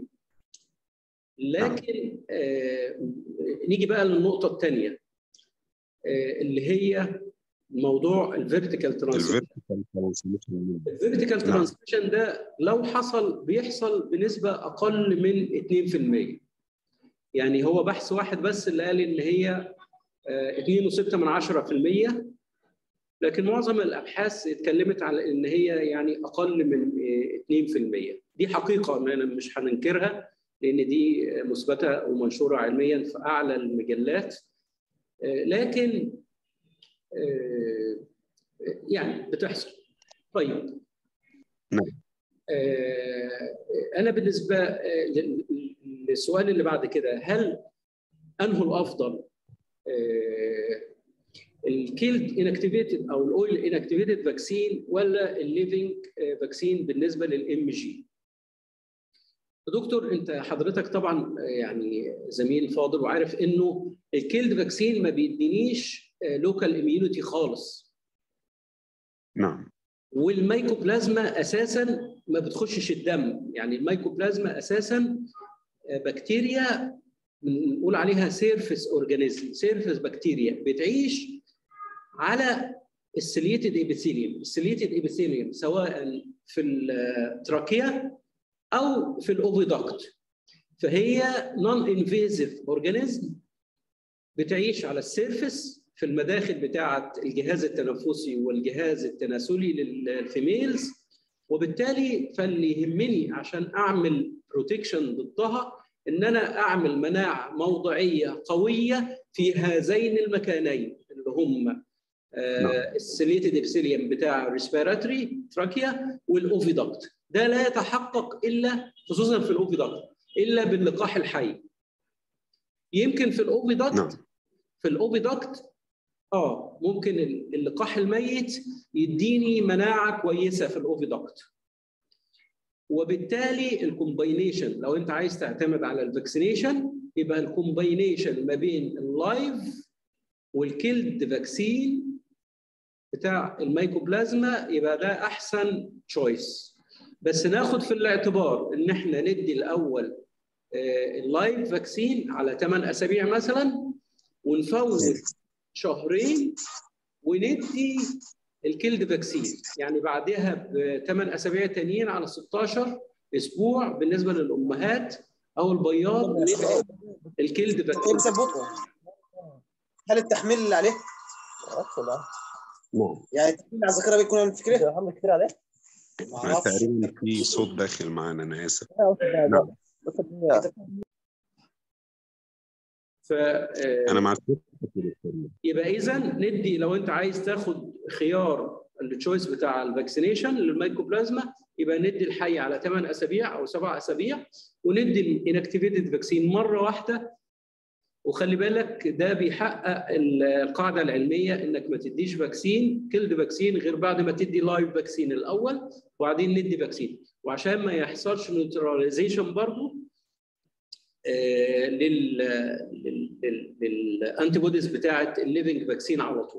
لكن آه نيجي بقى للنقطه الثانيه آه اللي هي موضوع الفيرتيكال ترانسفير الفيرتيكال ترانسميشن الفيرتيكال نعم. ترانسميشن ده لو حصل بيحصل بنسبه اقل من 2% يعني هو بحث واحد بس اللي قال ان هي آه، 2.6 من 10% لكن معظم الابحاث اتكلمت على ان هي يعني اقل من 2% دي حقيقه ما مش هننكرها لان دي مثبته ومنشوره علميا في اعلى المجلات لكن يعني بتحصل طيب نعم. انا بالنسبه للسؤال اللي بعد كده هل انه الافضل الكيلد انكتيفيتد او الاويل انكتيفيتد فاكسين ولا الليفنج فاكسين بالنسبه للام جي دكتور انت حضرتك طبعا يعني زميل فاضل وعارف انه الكيلد فاكسين ما بيدينيش لوكال اميونيتي خالص نعم والميكوبلازما اساسا ما بتخشش الدم يعني الميكوبلازما اساسا بكتيريا بنقول عليها سيرفيس اورجانيزم سيرفيس بكتيريا بتعيش على السليتد ايبيثيليوم السليتد ايبيثيليوم سواء في التراكيا او في الاوفيدكت فهي نون انفيزيف اورجانيزم بتعيش على السيرفيس في المداخل بتاعه الجهاز التنفسي والجهاز التناسلي للفيميلز وبالتالي فاللي يهمني عشان اعمل بروتكشن ضدها ان انا اعمل مناعه موضعيه قويه في هذين المكانين اللي هم السليتد ابسيليوم بتاع الريسبيراتوري تراكيا والاوفيدكت ده لا يتحقق الا خصوصا في الاوفيدكت الا باللقاح الحي يمكن في الاوفيدكت نعم. في الاوفيدكت اه ممكن اللقاح الميت يديني مناعه كويسه في الاوفيدكت وبالتالي الكومباينيشن لو انت عايز تعتمد على الفاكسينيشن يبقى الكومباينيشن ما بين اللايف والكيلد فاكسين بتاع الميكوبلازما يبقى ده احسن تشويس بس ناخد في الاعتبار ان احنا ندي الاول اللايف فاكسين على 8 اسابيع مثلا ونفوت شهرين وندي الكيلد فاكسين يعني بعدها ب 8 اسابيع تانيين على 16 اسبوع بالنسبه للامهات او البياض ندي الكيلد فاكسين هل التحميل اللي عليه؟ نعم يعني التحميل على الذاكره بيكون عن فكره؟ محمد كتير عليه؟ ما أنا اعرفش تقريبا في صوت داخل معانا انا اسف نعم نعم. ف انا مع الصوت يبقى اذا ندي لو انت عايز تاخد خيار التشويس بتاع الفاكسينيشن للميكوبلازما يبقى ندي الحي على 8 اسابيع او 7 اسابيع وندي الانكتيفيتد فاكسين مره واحده وخلي بالك ده بيحقق القاعده العلميه انك ما تديش فاكسين كيلد فاكسين غير بعد ما تدي لايف فاكسين الاول وبعدين ندي فاكسين وعشان ما يحصلش نيوتراليزيشن برضه لل للانتي بوديز بتاعه الليفنج فاكسين على طول.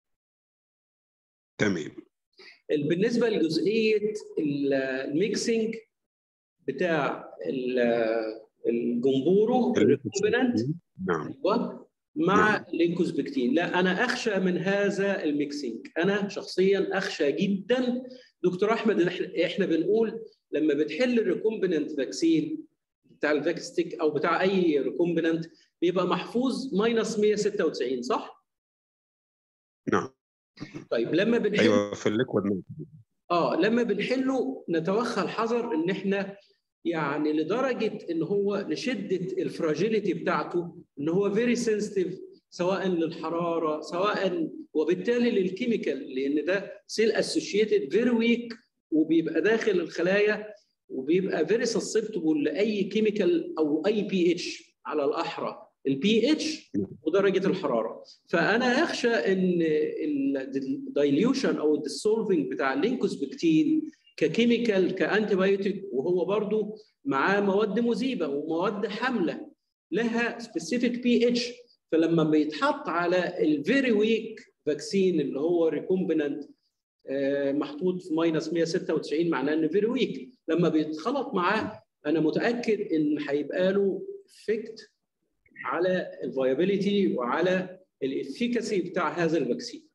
تمام بالنسبه لجزئيه الميكسنج بتاع الجمبورو الريكومبينانت نعم مع لينكوسبكتين لا انا اخشى من هذا الميكسينج انا شخصيا اخشى جدا دكتور احمد احنا بنقول لما بتحل الريكومبينانت فاكسين بتاع الفاكستيك او بتاع اي ريكومبينانت بيبقى محفوظ ماينس 196 صح؟ نعم طيب لما بنحل ايوه في الليكويد اه لما بنحله نتوخى الحذر ان احنا يعني لدرجه ان هو لشده الفراجيليتي بتاعته ان هو فيري سنسيتيف سواء للحراره سواء وبالتالي للكيميكال لان ده سيل اسوشيتد فيري ويك وبيبقى داخل الخلايا وبيبقى فيري سسبتبل لاي كيميكال او اي بي اتش على الاحرى البي اتش ودرجه الحراره فانا اخشى ان الدايليوشن او الديسولفنج بتاع اللينكوسبكتين ككيميكال كانتي بايوتيك وهو برضو معاه مواد مذيبه ومواد حامله لها سبيسيفيك بي اتش فلما بيتحط على الفيري ويك فاكسين اللي هو ريكومبينانت محطوط في ماينس 196 معناه انه فيري ويك لما بيتخلط معاه انا متاكد ان هيبقى له افكت على الفايبيليتي وعلى الافيكاسي بتاع هذا الفاكسين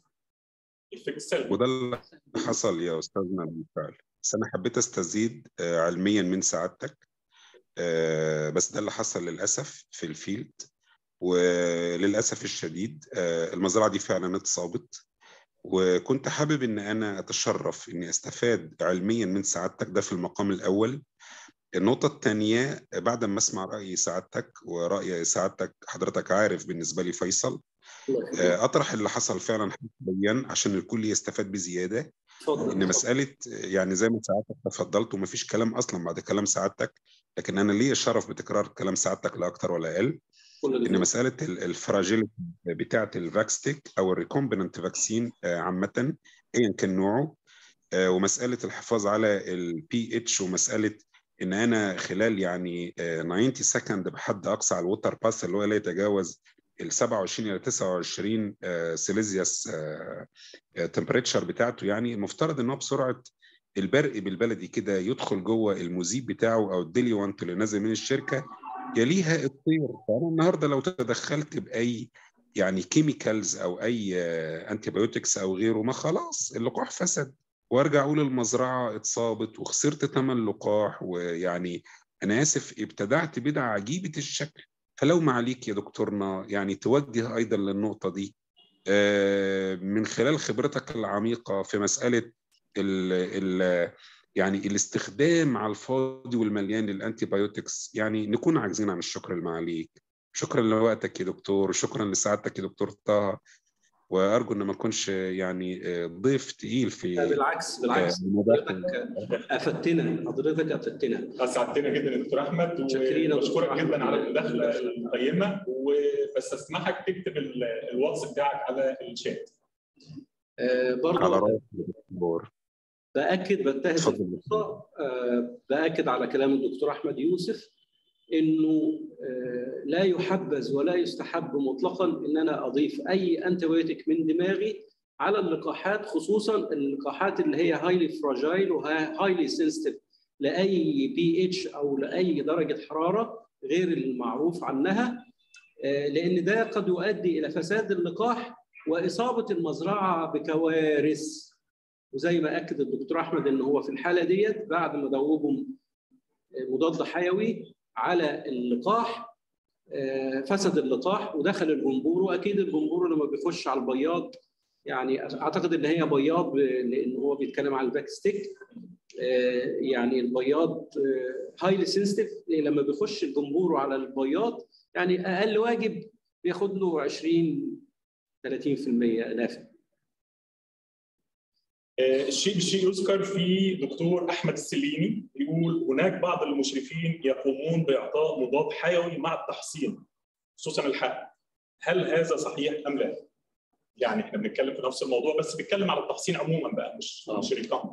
وده اللي حصل يا استاذنا بالفعل بس انا حبيت استزيد علميا من سعادتك بس ده اللي حصل للاسف في الفيلد وللاسف الشديد المزرعه دي فعلا اتصابت وكنت حابب ان انا اتشرف اني استفاد علميا من سعادتك ده في المقام الاول النقطة الثانية بعد ما اسمع رأي سعادتك ورأي سعادتك حضرتك عارف بالنسبة لي فيصل الله يخليك. آه، اطرح اللي حصل فعلا حاليا عشان الكل يستفاد بزيادة اتفضل ان مسألة يعني زي ما سعادتك تفضلت ومفيش كلام اصلا بعد كلام سعادتك لكن انا ليا الشرف بتكرار كلام سعادتك لا اكتر ولا اقل كل ان اللي مساله الفراجيليتي بتاعه الفاكستيك او الريكومبيننت فاكسين عامه ايا كان نوعه آه، ومساله الحفاظ على البي اتش ومساله ان انا خلال يعني آه، 90 سكند بحد اقصى على الووتر باس اللي هو لا يتجاوز ال 27 الى 29 آه، سيليزيوس تمبريتشر بتاعته يعني المفترض ان هو بسرعه البرق بالبلدي كده يدخل جوه المذيب بتاعه او الديليوانت اللي نازل من الشركه يليها الطير فانا النهارده لو تدخلت باي يعني كيميكالز او اي انتي بايوتكس او غيره ما خلاص اللقاح فسد وارجع اقول المزرعه اتصابت وخسرت ثمن لقاح ويعني انا اسف ابتدعت بدعه عجيبه الشكل فلو ما عليك يا دكتورنا يعني توجه ايضا للنقطه دي آه، من خلال خبرتك العميقه في مساله ال ال يعني الاستخدام على الفاضي والمليان للانتي بايوتكس يعني نكون عاجزين عن الشكر المعاليك شكرا لوقتك يا دكتور شكرا لسعادتك يا دكتور طه وارجو ان ما اكونش يعني آه، ضيف تقيل لا، في بالعكس بالعكس آه، المداخلة. حضرتك افدتنا حضرتك افدتنا اسعدتنا جدا يا دكتور احمد متشكرين يا وبشكرك دكتور أحمد. جدا على المداخله القيمه وبس اسمحك تكتب ال- الواتس بتاعك على الشات آه، على برضه رأيك يا دكتور باكد بنتهز اتفضل. الفرصه آه، باكد على كلام الدكتور احمد يوسف انه آه، لا يحبذ ولا يستحب مطلقا ان انا اضيف اي انتيبيوتيك من دماغي على اللقاحات خصوصا اللقاحات اللي هي هايلي فراجايل وهايلي سنسيتيف لاي بي اتش او لاي درجه حراره غير المعروف عنها آه، لان ده قد يؤدي الى فساد اللقاح واصابه المزرعه بكوارث وزي ما اكد الدكتور احمد ان هو في الحاله ديت بعد ما دوبهم مضاد حيوي على اللقاح آه، فسد اللقاح ودخل الجمبور واكيد الجمبور لما بيخش على البياض يعني اعتقد ان هي بياض ب- لان هو بيتكلم على الباك ستيك آه، يعني البياض هايلي سنسيتيف لما بيخش الجمبور على البياض يعني اقل واجب بياخد له 20 30% نافع آه، الشيء بالشيء يذكر في دكتور احمد السليني يقول هناك بعض المشرفين يقومون باعطاء مضاد حيوي مع التحصين خصوصا الحقن هل هذا صحيح ام لا؟ يعني احنا بنتكلم في نفس الموضوع بس بنتكلم على التحصين عموما بقى مش آه. مش الرقم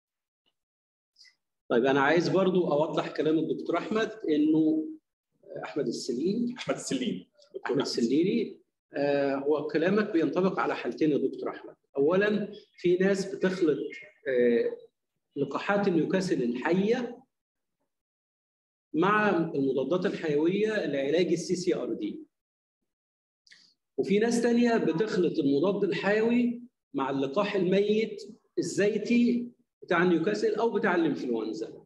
طيب انا عايز برضو اوضح كلام الدكتور احمد انه احمد السليم احمد السليني دكتور احمد السليري آه هو كلامك بينطبق على حالتين يا دكتور احمد اولا في ناس بتخلط آه لقاحات نيوكاسل الحيه مع المضادات الحيويه لعلاج السي سي ار دي وفي ناس تانية بتخلط المضاد الحيوي مع اللقاح الميت الزيتي بتاع نيوكاسل او بتاع الانفلونزا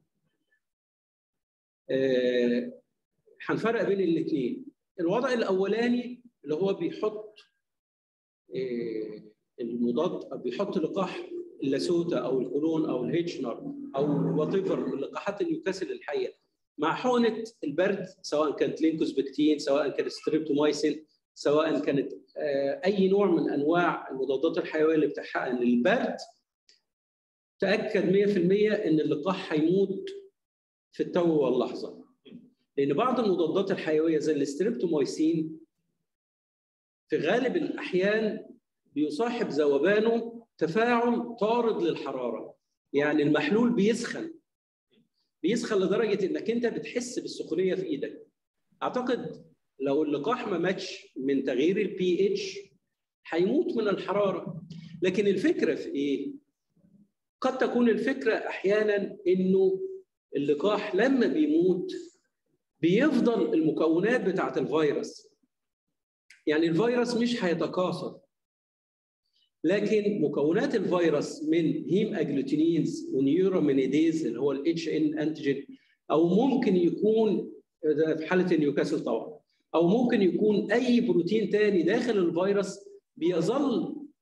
آه، هنفرق بين الاثنين الوضع الاولاني اللي هو بيحط آه، المضاد أو بيحط لقاح اللاسوتا او الكولون او الهيتشنر او وات ايفر اللقاحات النيوكاسل الحيه مع حقنه البرد سواء كانت لينكوسبكتين سواء كانت ستريبتومايسين سواء كانت آه، اي نوع من انواع المضادات الحيويه اللي بتحقن للبرد تاكد 100% ان اللقاح هيموت في التو واللحظه لان بعض المضادات الحيويه زي الاستريبتومايسين في غالب الاحيان بيصاحب ذوبانه تفاعل طارد للحراره يعني المحلول بيسخن بيسخن لدرجه انك انت بتحس بالسخونيه في ايدك اعتقد لو اللقاح ما ماتش من تغيير البي اتش هيموت من الحراره لكن الفكره في ايه قد تكون الفكره احيانا انه اللقاح لما بيموت بيفضل المكونات بتاعت الفيروس يعني الفيروس مش هيتكاثر لكن مكونات الفيروس من هيم اجلوتينينز ونيورامينيديز اللي هو الاتش ان انتيجين او ممكن يكون ده في حاله النيوكاسل طبعا او ممكن يكون اي بروتين تاني داخل الفيروس بيظل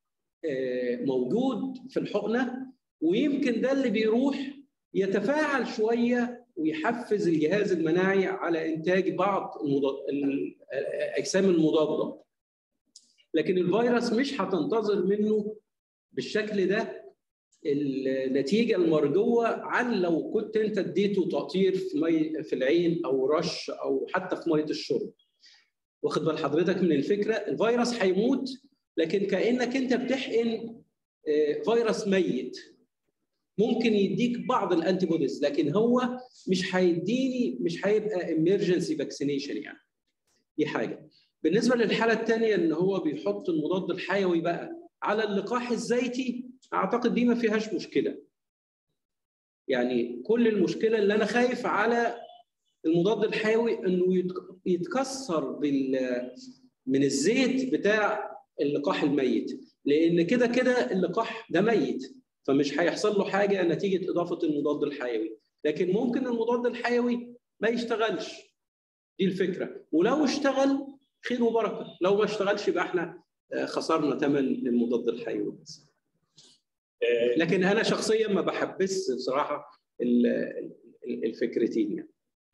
آه، موجود في الحقنه ويمكن ده اللي بيروح يتفاعل شويه ويحفز الجهاز المناعي على انتاج بعض المضاد... الاجسام المضاده لكن الفيروس مش هتنتظر منه بالشكل ده النتيجه المرجوه عن لو كنت انت اديته تقطير في مي في العين او رش او حتى في ميه الشرب واخد بال حضرتك من الفكره الفيروس هيموت لكن كانك انت بتحقن آه، فيروس ميت ممكن يديك بعض الانتي بوديز لكن هو مش هيديني مش هيبقى امرجنسي فاكسينيشن يعني دي حاجه بالنسبه للحاله الثانيه ان هو بيحط المضاد الحيوي بقى على اللقاح الزيتي اعتقد دي ما فيهاش مشكله يعني كل المشكله اللي انا خايف على المضاد الحيوي انه يتك- يتكسر بال من الزيت بتاع اللقاح الميت لان كده كده اللقاح ده ميت فمش هيحصل له حاجه نتيجه اضافه المضاد الحيوي لكن ممكن المضاد الحيوي ما يشتغلش دي الفكره ولو اشتغل خير وبركه لو ما اشتغلش يبقى احنا آه، خسرنا ثمن المضاد الحيوي بس آه، لكن انا شخصيا ما بحبس بصراحه ال- ال- الفكرتين يعني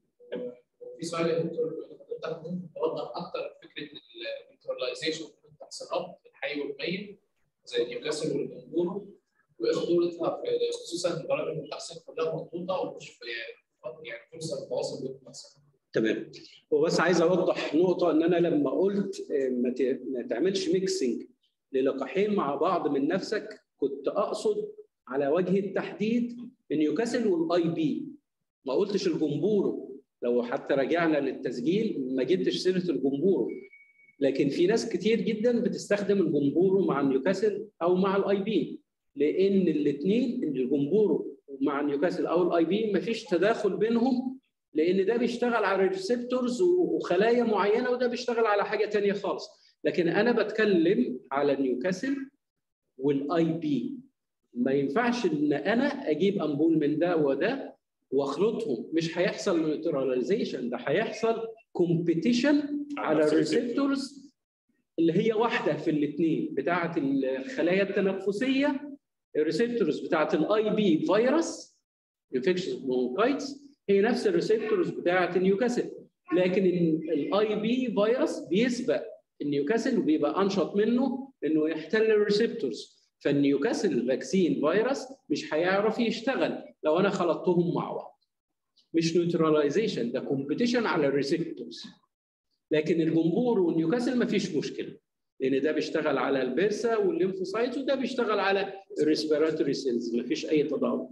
في سؤال يا دكتور حضرتك ممكن توضح اكتر فكره النيوتراليزيشن التحصينات الحي والميت زي نيوكاسل والجمهور وايه خطورتها في خصوصا ان برامج التحصين كلها مضبوطه ومش في يعني فرصه للتواصل بين التحصين تمام وبس عايز اوضح نقطه ان انا لما قلت آه، ما ت- ما تعملش ميكسنج للقاحين مع بعض من نفسك كنت اقصد على وجه التحديد نيوكاسل والاي بي ما قلتش الجمبورو لو حتى رجعنا للتسجيل ما جبتش سيره الجمبورو لكن في ناس كتير جدا بتستخدم الجمبورو مع نيوكاسل او مع الاي بي لان الاثنين الجمبورو مع نيوكاسل او الاي بي مفيش تداخل بينهم لان ده بيشتغل على ريسبتورز وخلايا معينه وده بيشتغل على حاجه تانية خالص لكن انا بتكلم على نيوكاسل والاي بي ما ينفعش ان انا اجيب امبول من ده وده واخلطهم مش هيحصل نيوتراليزيشن ده هيحصل كومبيتيشن على نفس الريسبتور. الريسبتورز اللي هي واحده في الاثنين بتاعه الخلايا التنفسيه الريسبتورز بتاعه الاي بي فيروس انفكشن برونكايتس هي نفس الريسبتورز بتاعه النيوكاسل لكن الاي بي فيروس بيسبق النيوكاسل وبيبقى انشط منه انه يحتل الريسبتورز فالنيوكاسل فاكسين فيروس مش هيعرف يشتغل لو انا خلطتهم مع بعض مش نيوتراليزيشن ده كومبيتيشن على الريسبتورز لكن الجمهور والنيوكاسل ما فيش مشكله لان ده بيشتغل على البرسا والليمفوسايتس وده بيشتغل على الريسبيراتوري سيلز ما فيش اي تضارب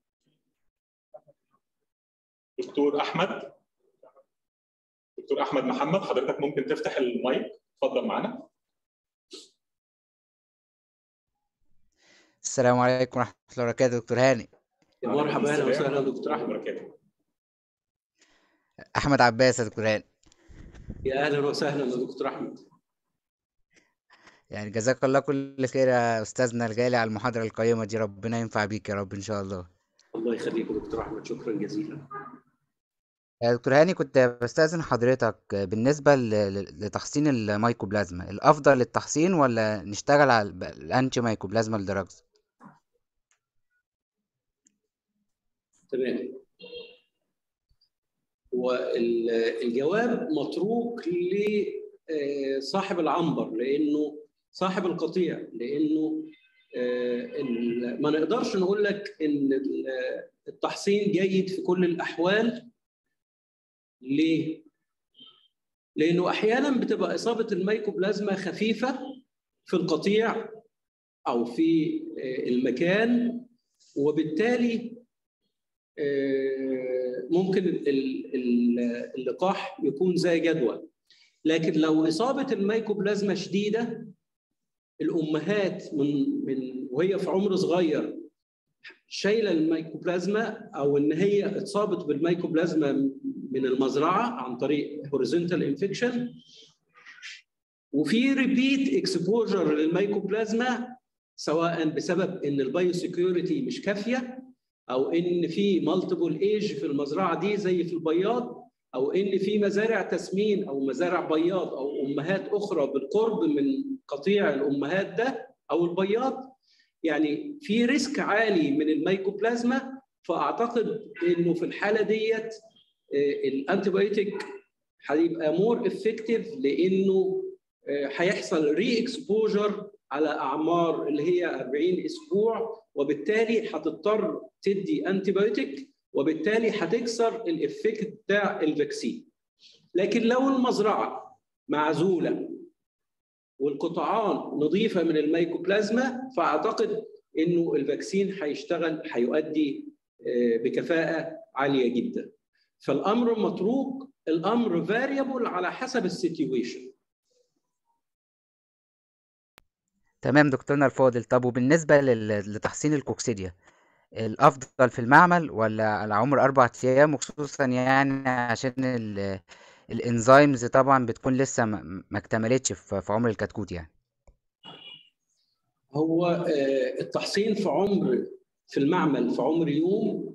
دكتور احمد دكتور احمد محمد حضرتك ممكن تفتح المايك اتفضل معانا السلام عليكم ورحمة الله وبركاته دكتور هاني يا مرحبا اهلا السلام وسهلا دكتور احمد وبركاته أحمد عباس يا دكتور هاني يا اهلا وسهلا يا دكتور احمد يعني جزاك الله كل خير يا أستاذنا الغالي على المحاضرة القيمة دي ربنا ينفع بيك يا رب إن شاء الله الله يخليك يا دكتور احمد شكرا جزيلا يا دكتور هاني كنت بستأذن حضرتك بالنسبة ل- ل- لتحصين الميكوبلازما الأفضل التحصين ولا نشتغل على الب- الأنتي ميكوبلازما دراجز تمام والجواب متروك لصاحب العنبر لانه صاحب القطيع لانه آه، ال- ما نقدرش نقول لك ان ال- التحصين جيد في كل الاحوال ليه؟ لانه احيانا بتبقى اصابه الميكوبلازما خفيفه في القطيع او في آه، المكان وبالتالي آه، ممكن ال- ال- اللقاح يكون زي جدول لكن لو اصابه الميكوبلازما شديده الامهات من من وهي في عمر صغير شايله الميكوبلازما او ان هي اتصابت بالميكوبلازما من المزرعه عن طريق هوريزونتال انفكشن وفي ريبيت اكسبوجر للميكوبلازما سواء بسبب ان البايو سكيورتي مش كافيه او ان في مالتيبل ايج في المزرعه دي زي في البياض او ان في مزارع تسمين او مزارع بياض او امهات اخرى بالقرب من قطيع الامهات ده او البياض يعني في ريسك عالي من الميكوبلازما فاعتقد انه في الحاله ديت الانتيبيوتيك هيبقى مور افكتيف لانه هيحصل ري اكسبوجر على اعمار اللي هي 40 اسبوع وبالتالي هتضطر تدي انتيبيوتيك وبالتالي هتكسر الافكت بتاع الفاكسين لكن لو المزرعه معزوله والقطعان نظيفه من الميكوبلازما فاعتقد انه الفاكسين هيشتغل هيؤدي بكفاءه عاليه جدا فالامر متروك الامر فاريبل على حسب السيتويشن تمام دكتورنا الفاضل طب وبالنسبة لل- لتحصين الكوكسيديا الأفضل في المعمل ولا على عمر أربع أيام وخصوصا يعني عشان ال- الإنزيمز طبعا بتكون لسه ما ما اكتملتش في في عمر الكتكوت يعني هو آه، التحصين في عمر في المعمل في عمر يوم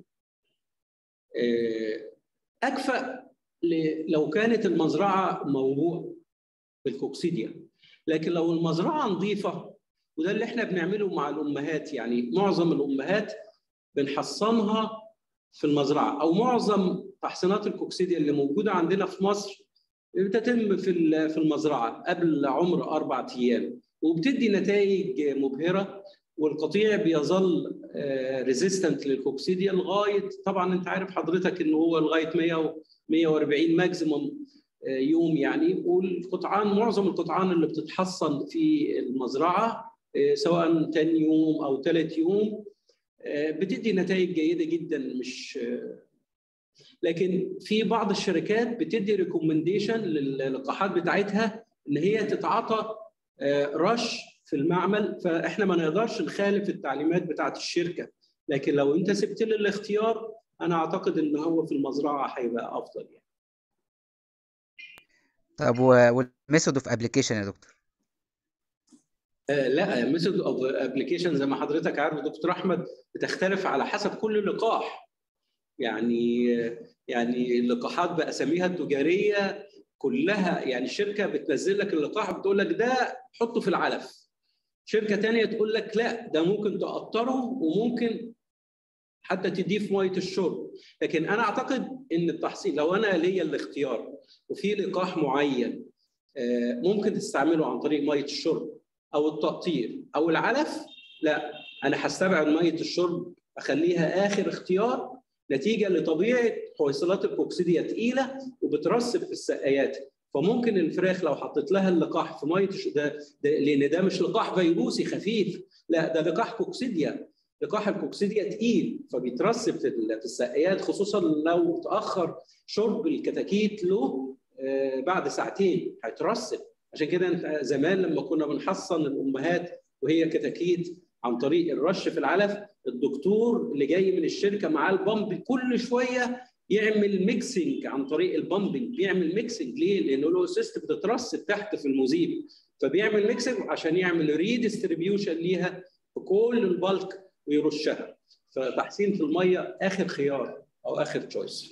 آه، اكفأ ل- لو كانت المزرعه موضوع بالكوكسيديا لكن لو المزرعه نظيفه وده اللي احنا بنعمله مع الامهات يعني معظم الامهات بنحصنها في المزرعه او معظم تحصينات الكوكسيديا اللي موجوده عندنا في مصر بتتم في ال- في المزرعه قبل عمر اربع ايام وبتدي نتائج مبهره والقطيع بيظل ريزيستنت للكوكسيديا لغايه طبعا انت عارف حضرتك ان هو لغايه 100 و 140 ماكسيموم يوم يعني والقطعان معظم القطعان اللي بتتحصن في المزرعه آه، سواء تاني يوم او ثالث يوم آه، بتدي نتائج جيده جدا مش آه، لكن في بعض الشركات بتدي ريكومنديشن للقاحات بتاعتها ان هي تتعاطى آه، رش في المعمل فاحنا ما نقدرش نخالف التعليمات بتاعت الشركه لكن لو انت سبت لي الاختيار انا اعتقد ان هو في المزرعه هيبقى افضل يعني طب والميثود اوف ابلكيشن يا دكتور آه، لا ميثود اوف ابلكيشن زي ما حضرتك عارف دكتور احمد بتختلف على حسب كل لقاح يعني يعني اللقاحات باساميها التجاريه كلها يعني الشركه بتنزل لك اللقاح بتقول لك ده حطه في العلف شركه تانية تقول لك لا ده ممكن تقطره وممكن حتى تديه في ميه الشرب لكن انا اعتقد ان التحصين لو انا ليا الاختيار وفي لقاح معين آه، ممكن تستعمله عن طريق ميه الشرب او التقطير او العلف لا انا هستبعد ميه الشرب اخليها اخر اختيار نتيجه لطبيعه حويصلات الكوكسيديا تقيله وبترسب في السقايات فممكن الفراخ لو حطيت لها اللقاح في ميه الش- ده, ده لان ده مش لقاح فيروسي خفيف لا ده لقاح كوكسيديا لقاح الكوكسيديا تقيل فبيترسب في ال- في السقايات خصوصا لو تاخر شرب الكتاكيت له آه، بعد ساعتين هيترسب عشان كده انت زمان لما كنا بنحصن الامهات وهي كتاكيت عن طريق الرش في العلف الدكتور اللي جاي من الشركه معاه البامب كل شويه يعمل ميكسنج عن طريق البامبنج بيعمل ميكسنج ليه؟ لانه له سيست بتترسب تحت في المذيب فبيعمل ميكسنج عشان يعمل ريديستريبيوشن ليها في كل البلك ويرشها فتحسين في الميه اخر خيار او اخر تشويس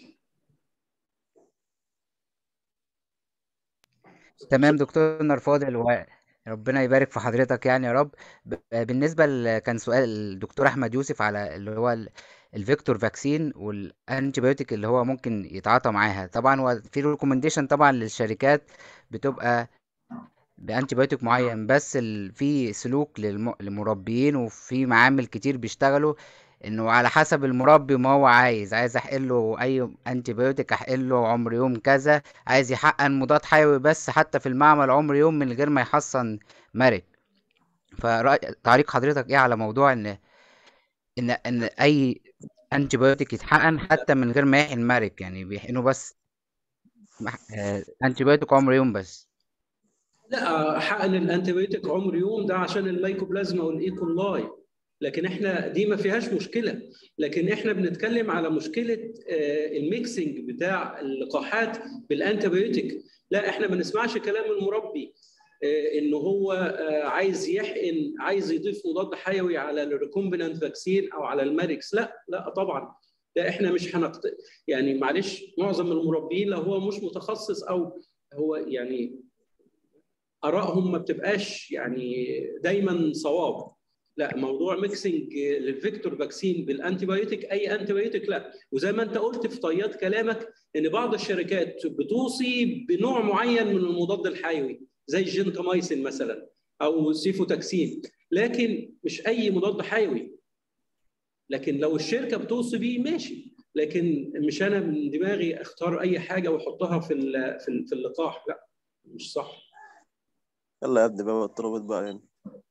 تمام دكتورنا الفاضل وربنا يبارك في حضرتك يعني يا رب ب- بالنسبة ل... كان سؤال الدكتور أحمد يوسف على اللي هو ال- الفيكتور فاكسين والانتيبيوتيك اللي هو ممكن يتعاطى معاها طبعا هو في ريكومنديشن طبعا للشركات بتبقى بانتيبيوتيك معين بس ال... في سلوك للم... للمربيين وفي معامل كتير بيشتغلوا انه على حسب المربي ما هو عايز عايز احقن له اي انتيبيوتيك احقن له عمر يوم كذا عايز يحقن مضاد حيوي بس حتى في المعمل عمر يوم من غير ما يحصن مرك فتعليق حضرتك ايه على موضوع ان ان ان اي انتيبيوتيك يتحقن حتى من غير ما يحقن مرك يعني بيحقنوا بس انتيبيوتيك عمر يوم بس لا حقن الانتيبيوتيك عمر يوم ده عشان الميكوبلازما والايكولاي لكن احنا دي ما فيهاش مشكله لكن احنا بنتكلم على مشكله آه، الميكسنج بتاع اللقاحات بالانتيبيوتيك لا احنا ما نسمعش كلام المربي آه، ان هو آه، عايز يحقن عايز يضيف مضاد حيوي على الريكومبينانت فاكسين او على الماركس لا لا طبعا لا احنا مش هنقت... يعني معلش معظم المربيين لو هو مش متخصص او هو يعني ارائهم ما بتبقاش يعني دايما صواب لا موضوع ميكسنج للفيكتور فاكسين بالانتي بايوتيك اي انتي بايوتيك لا وزي ما انت قلت في طيات كلامك ان بعض الشركات بتوصي بنوع معين من المضاد الحيوي زي الجنتامايسين مثلا او سيفوتاكسين لكن مش اي مضاد حيوي لكن لو الشركه بتوصي بيه ماشي لكن مش انا من دماغي اختار اي حاجه واحطها في ال- في ال- في اللقاح لا مش صح يلا يا ابني بقى الطلبات بقى يعني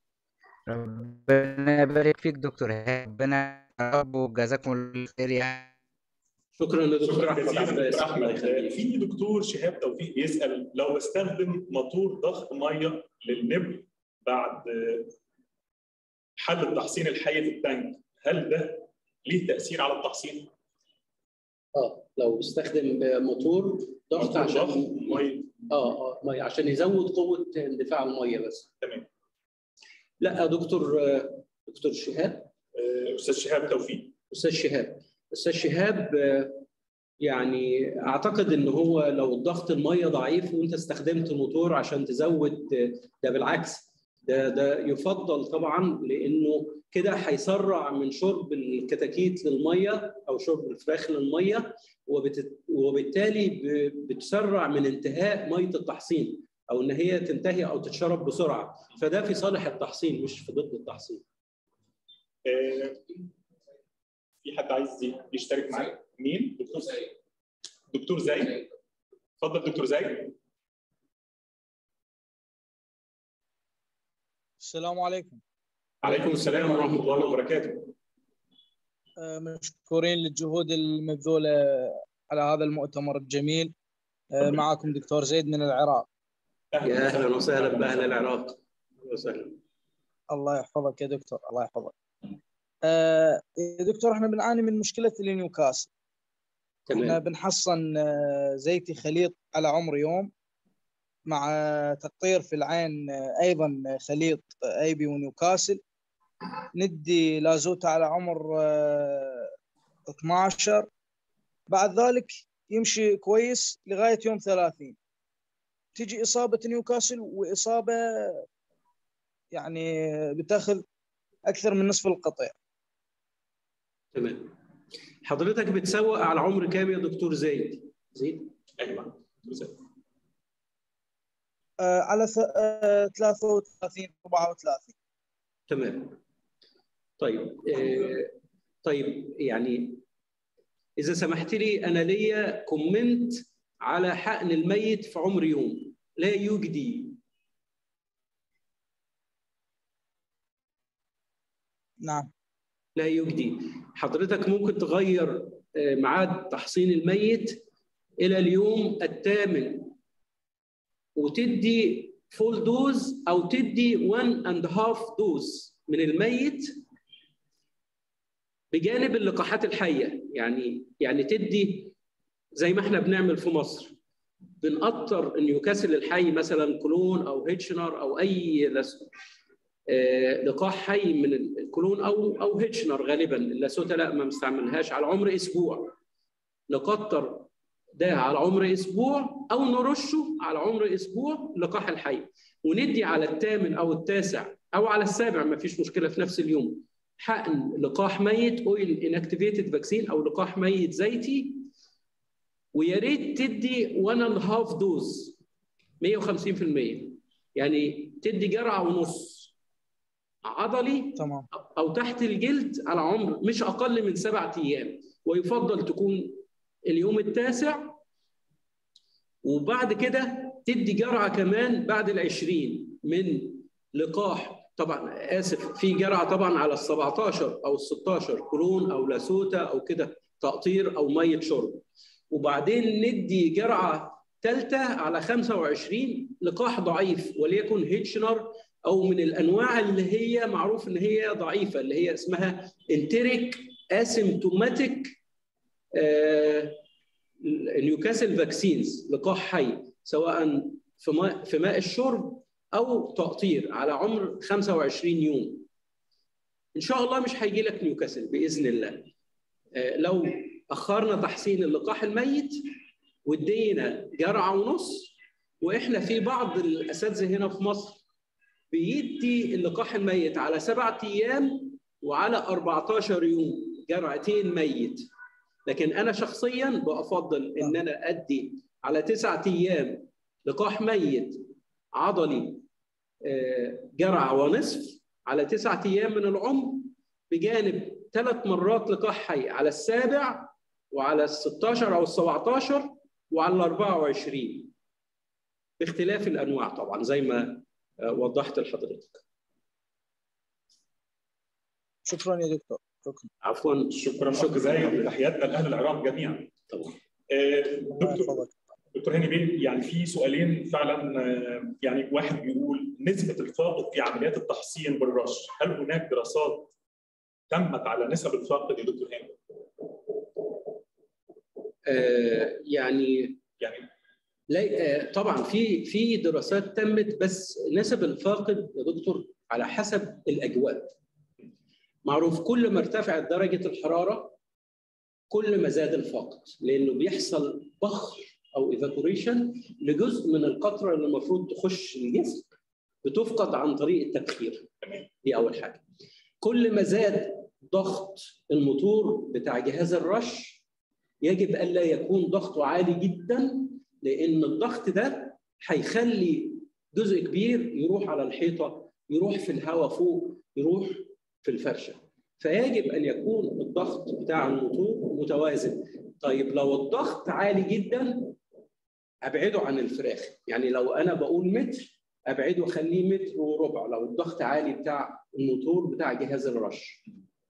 ربنا يبارك فيك دكتور هاني ربنا يا رب وجزاكم الله خير يعني شكرا لدكتور شكرا احمد جزيلا عباس دكتور الله احمد يخليك في دكتور شهاب توفيق بيسال لو بستخدم موتور ضغط ميه للنبل بعد حل التحصين الحي في التانك هل ده ليه تاثير على التحصين؟ اه لو بستخدم موتور ضغط موتور عشان ضغط ميه اه اه ميه عشان يزود قوه اندفاع الميه بس تمام لا يا دكتور آه، دكتور شهاب آه، استاذ شهاب توفيق استاذ شهاب استاذ شهاب آه، يعني اعتقد ان هو لو الضغط الميه ضعيف وانت استخدمت موتور عشان تزود آه، ده بالعكس ده ده يفضل طبعا لانه كده هيسرع من شرب الكتاكيت للميه او شرب الفراخ للميه وبت- وبالتالي ب- بتسرع من انتهاء ميه التحصين او ان هي تنتهي او تتشرب بسرعه فده في صالح التحصين مش في ضد التحصين آه، في حد عايز يشترك معايا؟ مين؟ دكتور زي دكتور زايد اتفضل دكتور زايد السلام عليكم عليكم السلام ورحمه الله وبركاته آه، مشكورين للجهود المبذولة على هذا المؤتمر الجميل آه، معكم دكتور زيد من العراق يا اهلا وسهلا باهل العراق اهلا وسهلا الله يحفظك يا دكتور الله يحفظك آه، يا دكتور احنا بنعاني من مشكلة النيوكاسل احنا تمام بنحصن آه، زيتي خليط على عمر يوم مع تقطير في العين آه، ايضا خليط ايبي ونيوكاسل ندي لازوتا على عمر آه، 12 بعد ذلك يمشي كويس لغايه يوم 30 تجي اصابه نيوكاسل واصابه يعني بتاخذ اكثر من نصف القطيع تمام حضرتك بتسوق على عمر كام يا دكتور زيد؟ زيد؟ ايوه دكتور زايد آه، على ث- آه، 33 34 تمام طيب آه طيب يعني اذا سمحت لي انا ليا كومنت على حقن الميت في عمر يوم لا يجدي نعم لا يجدي حضرتك ممكن تغير آه، ميعاد تحصين الميت الى اليوم الثامن وتدي فول دوز او تدي 1 اند هاف دوز من الميت بجانب اللقاحات الحيه يعني يعني تدي زي ما احنا بنعمل في مصر بنقطر نيوكاسل الحي مثلا كولون او هيتشنر او اي لس- آه، لقاح حي من الكولون او او هيتشنر غالبا اللاسوتا لا ما بنستعملهاش على عمر اسبوع نقطر ده على عمر اسبوع او نرشه على عمر اسبوع لقاح الحي وندي على الثامن او التاسع او على السابع ما فيش مشكله في نفس اليوم حقن لقاح ميت اويل انكتيفيتد فاكسين او لقاح ميت زيتي ويا ريت تدي 1 اند هاف دوز 150% يعني تدي جرعه ونص عضلي تمام او تحت الجلد على عمر مش اقل من سبعة ايام ويفضل تكون اليوم التاسع وبعد كده تدي جرعه كمان بعد العشرين من لقاح طبعا اسف في جرعه طبعا على ال 17 او ال 16 كولون او لاسوتا او كده تقطير او ميه شرب وبعدين ندي جرعه ثالثه على 25 لقاح ضعيف وليكن هيتشنر او من الانواع اللي هي معروف ان هي ضعيفه اللي هي اسمها انتريك اسيمتوماتيك نيوكاسل فاكسينز لقاح حي سواء في ماء في ماء الشرب او تقطير على عمر 25 يوم ان شاء الله مش هيجي لك نيوكاسل باذن الله آه، لو اخرنا تحسين اللقاح الميت وادينا جرعه ونص واحنا في بعض الاساتذه هنا في مصر بيدي اللقاح الميت على سبعة ايام وعلى 14 يوم جرعتين ميت لكن انا شخصيا بفضل ان انا ادي على تسعة ايام لقاح ميت عضلي آه، جرعه ونصف على تسعة ايام من العمر بجانب ثلاث مرات لقاح حي على السابع وعلى ال 16 او ال 17 وعلى ال 24 باختلاف الانواع طبعا زي ما آه، وضحت لحضرتك شكرا يا دكتور شكرا عفوا شكرا شكرا زي تحياتنا لاهل العراق جميعا طبعا آه، دكتور دكتور هاني بيه يعني في سؤالين فعلا آه، يعني واحد بيقول نسبه الفاقد في عمليات التحصين بالرش هل هناك دراسات تمت على نسب الفاقد يا دكتور هاني؟ آه، يعني يعني لا آه، طبعا في في دراسات تمت بس نسب الفاقد يا دكتور على حسب الاجواء معروف كل ما ارتفعت درجه الحراره كل ما زاد الفاقد لانه بيحصل بخر او ايفابوريشن لجزء من القطره اللي المفروض تخش الجسم بتفقد عن طريق التبخير دي اول حاجه كل ما زاد ضغط الموتور بتاع جهاز الرش يجب الا يكون ضغطه عالي جدا لان الضغط ده هيخلي جزء كبير يروح على الحيطه يروح في الهواء فوق يروح في الفرشه فيجب ان يكون الضغط بتاع الموتور متوازن طيب لو الضغط عالي جدا ابعده عن الفراخ يعني لو انا بقول متر ابعده خليه متر وربع لو الضغط عالي بتاع الموتور بتاع جهاز الرش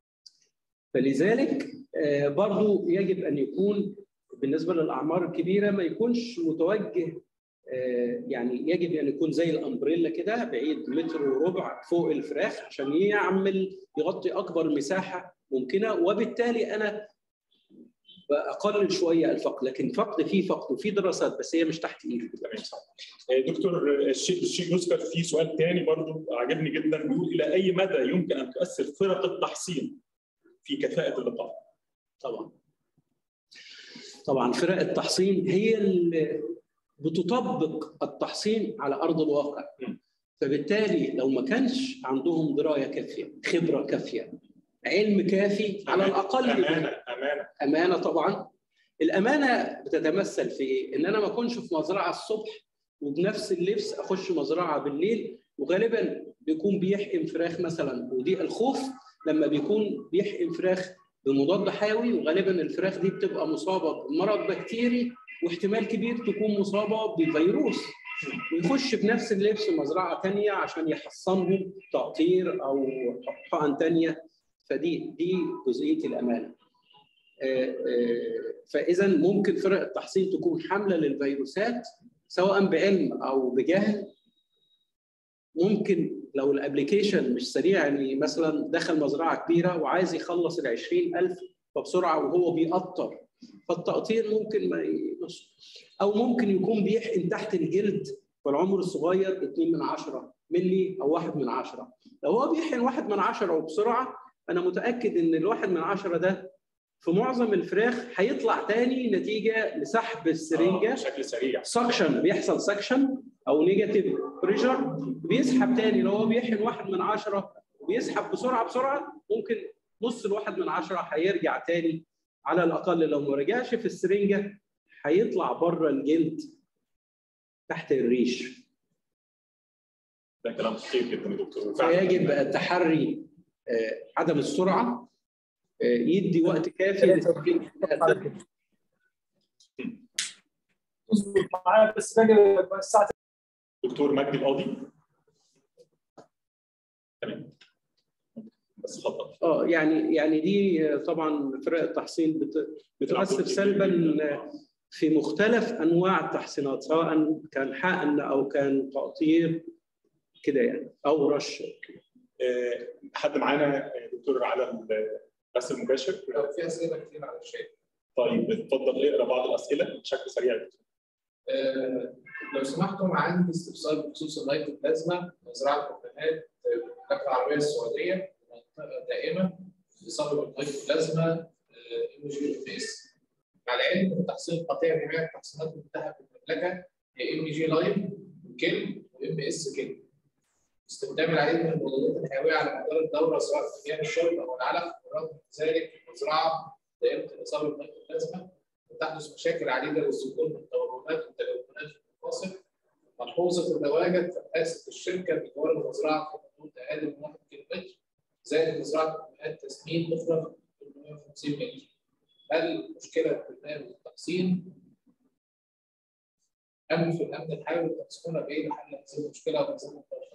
فلذلك آه، برضو يجب ان يكون بالنسبه للاعمار الكبيره ما يكونش متوجه آه، يعني يجب ان يكون زي الامبريلا كده بعيد متر وربع فوق الفراخ عشان يعمل يغطي اكبر مساحه ممكنه وبالتالي انا بقلل شويه الفقد لكن فقد فيه فقد وفي دراسات بس هي مش تحت ايدي تمام صح آه، دكتور الشيء الشيء يذكر في سؤال ثاني برضو عجبني جدا بيقول الى اي مدى يمكن ان تؤثر فرق التحصين في كفاءه اللقاح؟ طبعا طبعا فرق التحصين هي اللي بتطبق التحصين على ارض الواقع فبالتالي لو ما كانش عندهم درايه كافيه خبره كافيه علم كافي على الاقل امانه امانه امانه طبعا الامانه بتتمثل في ايه؟ ان انا ما اكونش في مزرعه الصبح وبنفس اللبس اخش مزرعه بالليل وغالبا بيكون بيحقن فراخ مثلا ودي الخوف لما بيكون بيحقن فراخ بمضاد حيوي وغالبا الفراخ دي بتبقى مصابه بمرض بكتيري واحتمال كبير تكون مصابه بفيروس ويخش بنفس اللبس مزرعه ثانيه عشان يحصنهم تقطير او حقن ثانيه فدي دي جزئيه الامانه. آه، آه، فاذا ممكن فرق التحصين تكون حامله للفيروسات سواء بعلم او بجهل ممكن لو الابلكيشن مش سريع يعني مثلا دخل مزرعه كبيره وعايز يخلص ال 20000 فبسرعه وهو بيقطر فالتقطير ممكن ما ينص او ممكن يكون بيحقن تحت الجلد في العمر الصغير 2 من 10 ملي او 1 من 10 لو هو بيحقن 1 من 10 وبسرعه انا متاكد ان الواحد من 10 ده في معظم الفراخ هيطلع تاني نتيجه لسحب السرنجه بشكل سريع سكشن بيحصل سكشن او نيجاتيف بريشر بيسحب تاني لو هو بيحقن واحد من عشرة وبيسحب بسرعه بسرعه ممكن نص الواحد من عشرة هيرجع تاني على الاقل لو ما رجعش في السرنجه هيطلع بره الجلد تحت الريش ده كلام خطير جدا يا دكتور وفعلاً فيجب التحري آه، عدم السرعه آه، يدي وقت كافي لتسليم الدم. تظبط معايا بس باجي الساعه دكتور مجدي القاضي تمام بس اتفضل اه يعني يعني دي طبعا فرق التحصين بت- بتؤثر سلبا في مختلف انواع التحصينات سواء كان حقن او كان تقطير كده يعني او رش آه، حد معانا آه، دكتور على البث المباشر في اسئله كتير على الشات طيب اتفضل اقرا بعض الاسئله بشكل سريع يا دكتور. آه، لو سمحتم عندي استفسار بخصوص اللايكوبلازما مزرعه كوبنهاج المملكه العربيه السعوديه منطقه دائمه اصابه باللايكوبلازما ام جي اف اس مع العلم ان تحصيل قطيع جميع التحصينات المتاحه في المملكه هي ام جي لاين كيل وام اس كيل استخدام العديد من المضادات الحيويه على مدار الدوره سواء في مياه الشرب او العلف ورغم ذلك في المزرعه دائره الاصابه بالميكروبلازما وتحدث مشاكل عديده للذكور من تورمات وتلوثات في المفاصل ملحوظه تتواجد في حاسه الشركه بجوار المزرعه في حدود اقل من 1 كيلومتر زائد مزرعه مئات تسمين اخرى في 850 متر هل مشكله برنامج التحصين أم في الأمن الحيوي تنصحونا بإيه لحل هذه المشكلة وهذه المشكلة؟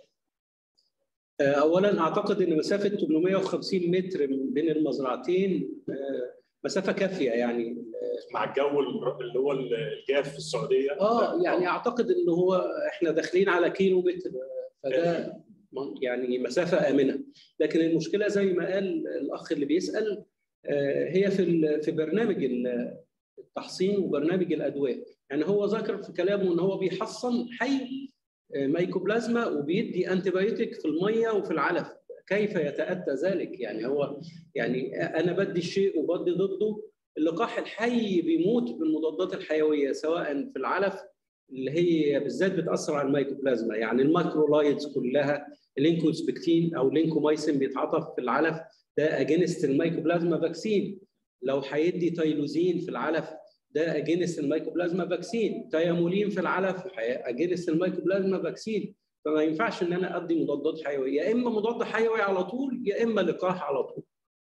اولا اعتقد ان مسافه 850 متر من بين المزرعتين آه، مسافه كافيه يعني مع الجو اللي هو الجاف في السعوديه اه يعني اعتقد ان هو احنا داخلين على كيلو متر فده يعني مسافه امنه لكن المشكله زي ما قال الاخ اللي بيسال آه، هي في ال- في برنامج ال- التحصين وبرنامج الادويه يعني هو ذكر في كلامه ان هو بيحصن حي آه، مايكوبلازما وبيدي انتيبيوتيك في الميه وفي العلف كيف يتاتى ذلك يعني هو يعني انا بدي الشيء وبدي ضده اللقاح الحي بيموت بالمضادات الحيويه سواء في العلف اللي هي بالذات بتاثر على الميكوبلازما يعني الماكرولايدز كلها اللينكوسبكتين او لينكومايسين بيتعاطف في العلف ده اجينست الميكوبلازما فاكسين لو هيدي تايلوزين في العلف ده اجينست الميكوبلازما فاكسين تيامولين في العلف اجينست الميكوبلازما فاكسين فما ينفعش ان انا ادي مضادات حيويه يا اما مضاد حيوي على طول يا اما لقاح على طول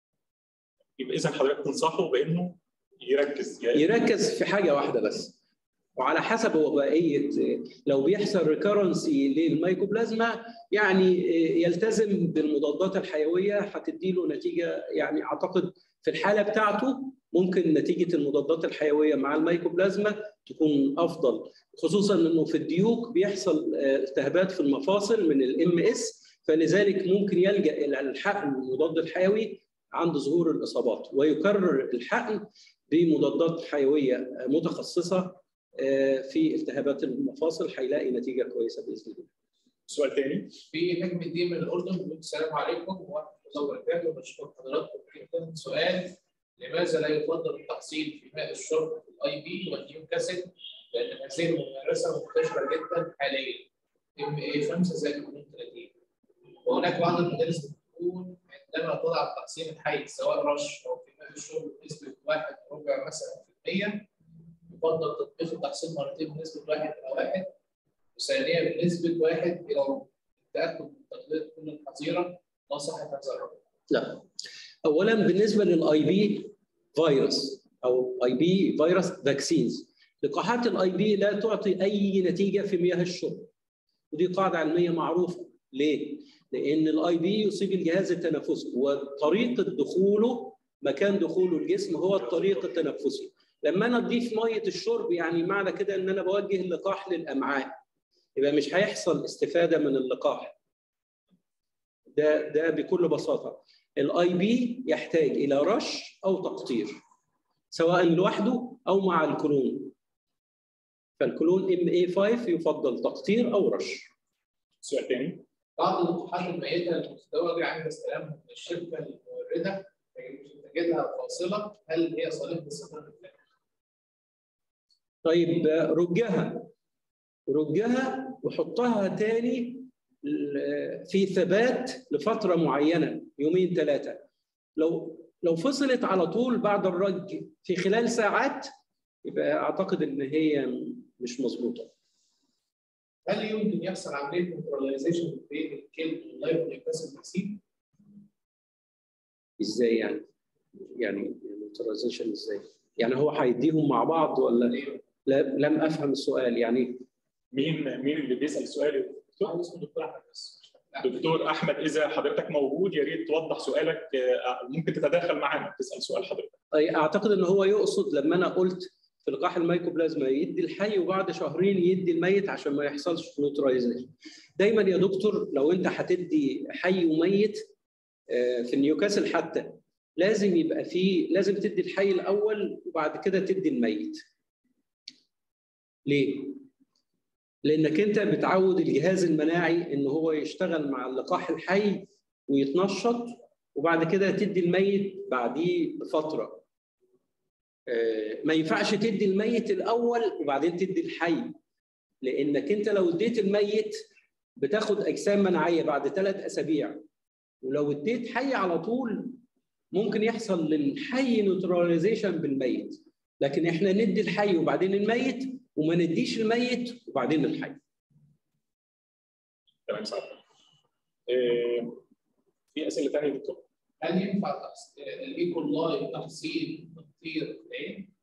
يبقى اذا حضرتك تنصحه بانه يركز يعني يركز في حاجه واحده بس وعلى حسب وبائيه لو بيحصل ريكرنسي للميكوبلازما يعني يلتزم بالمضادات الحيويه هتدي له نتيجه يعني اعتقد في الحاله بتاعته ممكن نتيجه المضادات الحيويه مع الميكوبلازما تكون افضل خصوصا انه في الديوك بيحصل التهابات في المفاصل من الام اس فلذلك ممكن يلجا الى الحقن المضاد الحيوي عند ظهور الاصابات ويكرر الحقن بمضادات حيويه متخصصه في التهابات المفاصل هيلاقي نتيجه كويسه باذن الله. سؤال تاني في نجم الدين من الاردن بيقول السلام عليكم ورحمه الله وبركاته بشكر حضراتكم جدا سؤال لماذا لا يفضل التحصيل في ماء الشرب في الاي بي والنيوكاسل لان هذه الممارسه منتشره جدا حاليا ام اي 5 زائد 32 وهناك بعض المدارس بتكون عندما تضع التحصين الحي سواء رش او في ماء الشرب بنسبه واحد ربع مثلا في المية يفضل تطبيق التحصين مرتين بنسبه واحد الى واحد وثانيا بنسبه واحد الى ربع التاكد من تغطيه كل الحظيره ما صحه هذا الرقم لا اولا بالنسبه للاي بي فيروس او اي بي فيروس فاكسينز لقاحات الاي بي لا تعطي اي نتيجه في مياه الشرب ودي قاعده علميه معروفه ليه؟ لان الاي بي يصيب الجهاز التنفسي وطريقه دخوله مكان دخوله الجسم هو الطريق التنفسي لما انا اضيف ميه الشرب يعني معنى كده ان انا بوجه اللقاح للامعاء يبقى مش هيحصل استفاده من اللقاح ده ده بكل بساطه الاي بي يحتاج الى رش او تقطير سواء لوحده او مع الكلون فالكلون ام اي 5 يفضل تقطير او رش سؤال تاني بعض اللقاحات الميته المزدوجه عند استلامها من الشركه المورده تجدها فاصله هل هي صالحه للاستخدام طيب رجها رجها وحطها تاني في ثبات لفتره معينه يومين ثلاثه لو لو فصلت على طول بعد الرج في خلال ساعات يبقى اعتقد ان هي مش مظبوطه هل يمكن يحصل عمليه نيوتراليزيشن بين الكلب واللايف نيوكاسل فاكسين؟ ازاي يعني؟ يعني نيوتراليزيشن ازاي؟ يعني هو هيديهم مع بعض ولا ايه؟ لا لم افهم السؤال يعني مين مين اللي بيسال السؤال دكتور احمد بس دكتور احمد اذا حضرتك موجود يا ريت توضح سؤالك ممكن تتداخل معانا تسال سؤال حضرتك اعتقد ان هو يقصد لما انا قلت في لقاح الميكوبلازما يدي الحي وبعد شهرين يدي الميت عشان ما يحصلش نيوترايزيشن دايما يا دكتور لو انت هتدي حي وميت في نيوكاسل حتى لازم يبقى فيه لازم تدي الحي الاول وبعد كده تدي الميت ليه لانك انت بتعود الجهاز المناعي ان هو يشتغل مع اللقاح الحي ويتنشط وبعد كده تدي الميت بعديه بفتره ما ينفعش تدي الميت الاول وبعدين تدي الحي لانك انت لو اديت الميت بتاخد اجسام مناعيه بعد ثلاث اسابيع ولو اديت حي على طول ممكن يحصل للحي نيوتراليزيشن بالميت لكن احنا ندي الحي وبعدين الميت وما نديش الميت وبعدين الحي تمام سعد إيه، في اسئله ثانيه يا دكتور؟ هل ينفع تحس- الايكولاي تحصيل تطهير العين؟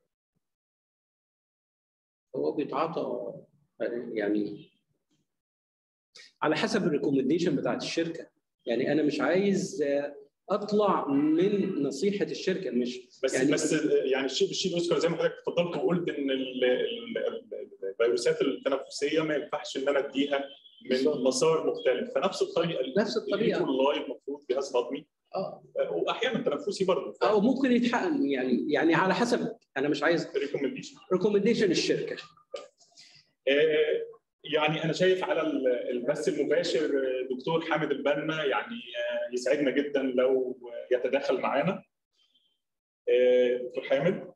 هو بيتعاطى يعني على حسب الريكومنديشن بتاعت الشركه يعني انا مش عايز آه، اطلع من نصيحه الشركه مش بس يعني يعني بس يعني الشيء بالشيء يذكر زي ما حضرتك اتفضلت وقلت ان ال- ال- ال- الفيروسات التنفسيه ما ينفعش ان انا اديها من مسار مختلف فنفس الطريقه نفس الطريقه اللايف المفروض جهاز هضمي اه واحيانا تنفسي برضه او ممكن يتحقق يعني يعني على حسب انا مش عايز ريكومنديشن ريكومنديشن الشركه آه، يعني انا شايف على ال- البث المباشر آه، دكتور حامد البنا يعني آه، يسعدنا جدا لو يتداخل معانا آه، دكتور حامد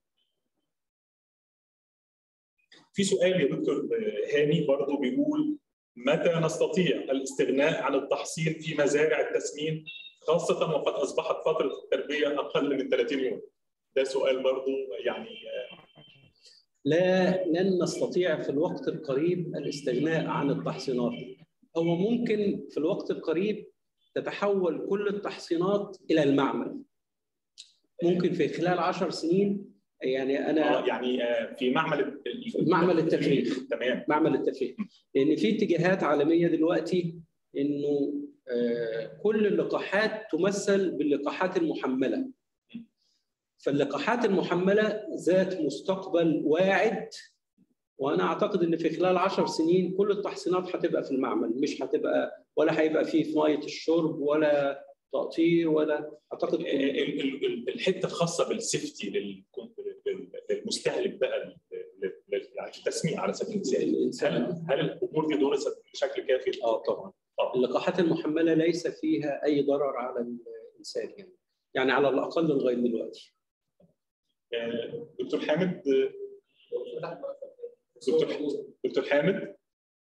في سؤال يا دكتور آه، هاني برضه بيقول متى نستطيع الاستغناء عن التحصين في مزارع التسمين خاصة وقد أصبحت فترة التربية أقل من 30 يوم ده سؤال برضه يعني آه، لا لن نستطيع في الوقت القريب الاستغناء عن التحصينات هو ممكن في الوقت القريب تتحول كل التحصينات الى المعمل ممكن في خلال عشر سنين يعني انا آه، يعني آه، في معمل ال- معمل التفريغ تمام معمل التفريغ لان في اتجاهات عالميه دلوقتي انه آه، كل اللقاحات تمثل باللقاحات المحمله فاللقاحات المحمله ذات مستقبل واعد وانا اعتقد ان في خلال عشر سنين كل التحصينات هتبقى في المعمل مش هتبقى ولا هيبقى فيه في ميه الشرب ولا تقطير ولا اعتقد ال- ال- ال- الحته الخاصه بالسيفتي لل- لل- للمستهلك بقى لل- لل- يعني التسميع على سبيل المثال هل هل الامور دي درست بشكل كافي؟ اه طبعا اللقاحات المحمله ليس فيها اي ضرر على الانسان يعني يعني على الاقل لغايه دلوقتي آه، دكتور حامد آه، دكتور دكتور حامد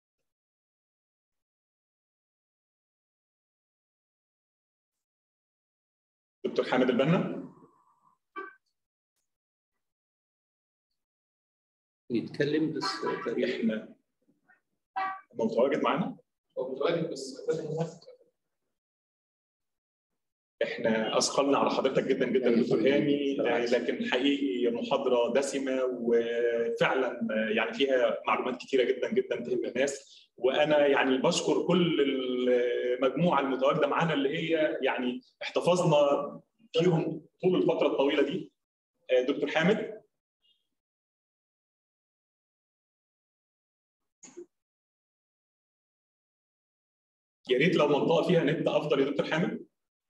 دكتور حامد البنا يتكلم بس تقريبا احنا هو متواجد معانا؟ هو متواجد بس فاتح المايك. احنا اثقلنا على حضرتك جدا جدا دكتور هاني آه، لكن حقيقي محاضره دسمه وفعلا آه، يعني فيها معلومات كتيره جدا جدا تهم الناس وانا يعني بشكر كل المجموعه المتواجده معانا اللي هي يعني احتفظنا فيهم طول الفتره الطويله دي آه، دكتور حامد يا ريت لو منطقه فيها نت افضل يا دكتور حامد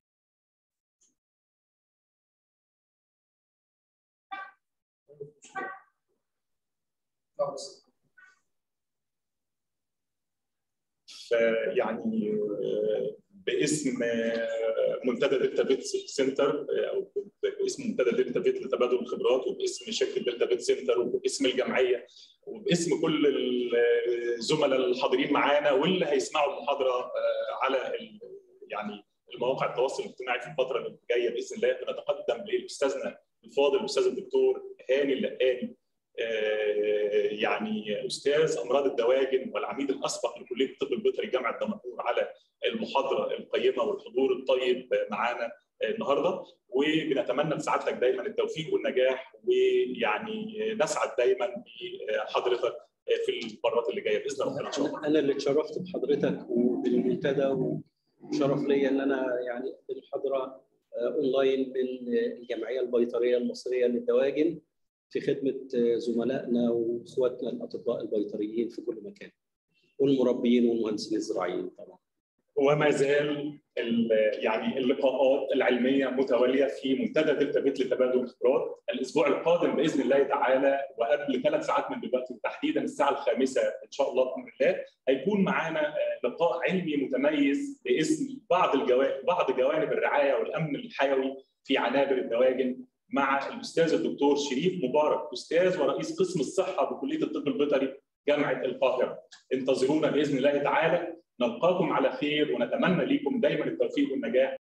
فيعني آه، باسم آه، منتدى دلتا فيت سنتر آه، او باسم منتدى دلتا فيت لتبادل الخبرات وباسم شركه دلتا فيت سنتر وباسم الجمعيه وباسم كل الزملاء الحاضرين معانا واللي هيسمعوا المحاضره آه، على ال- يعني المواقع التواصل الاجتماعي في الفتره اللي جايه باذن الله بنتقدم لاستاذنا الفاضل الاستاذ الدكتور هاني اللقاني آه، يعني استاذ امراض الدواجن والعميد الاسبق لكليه الطب البيطري جامعه دمنهور على المحاضره القيمه والحضور الطيب معانا النهارده وبنتمنى لسعادتك دايما التوفيق والنجاح ويعني نسعد دايما بحضرتك في المرات اللي جايه باذن ربنا ان شاء الله. انا اللي اتشرفت بحضرتك وبالمنتدى وشرف ليا ان انا يعني اقدم محاضره آه، اونلاين من الجمعيه البيطريه المصريه للدواجن في خدمه آه، زملائنا واخواتنا الاطباء البيطريين في كل مكان والمربيين والمهندسين الزراعيين طبعا. وما زال ال- يعني اللقاءات العلميه متواليه في منتدى دلتا بيت لتبادل الخبرات الاسبوع القادم باذن الله تعالى وقبل ثلاث ساعات من دلوقتي تحديدا الساعه الخامسه ان شاء الله باذن الله هيكون معانا آه، لقاء علمي متميز باسم بعض الجوانب بعض جوانب الرعايه والامن الحيوي في عنابر الدواجن مع الاستاذ الدكتور شريف مبارك استاذ ورئيس قسم الصحه بكليه الطب البيطري جامعه القاهره انتظرونا باذن الله تعالى نلقاكم على خير ونتمنى لكم دايما التوفيق والنجاح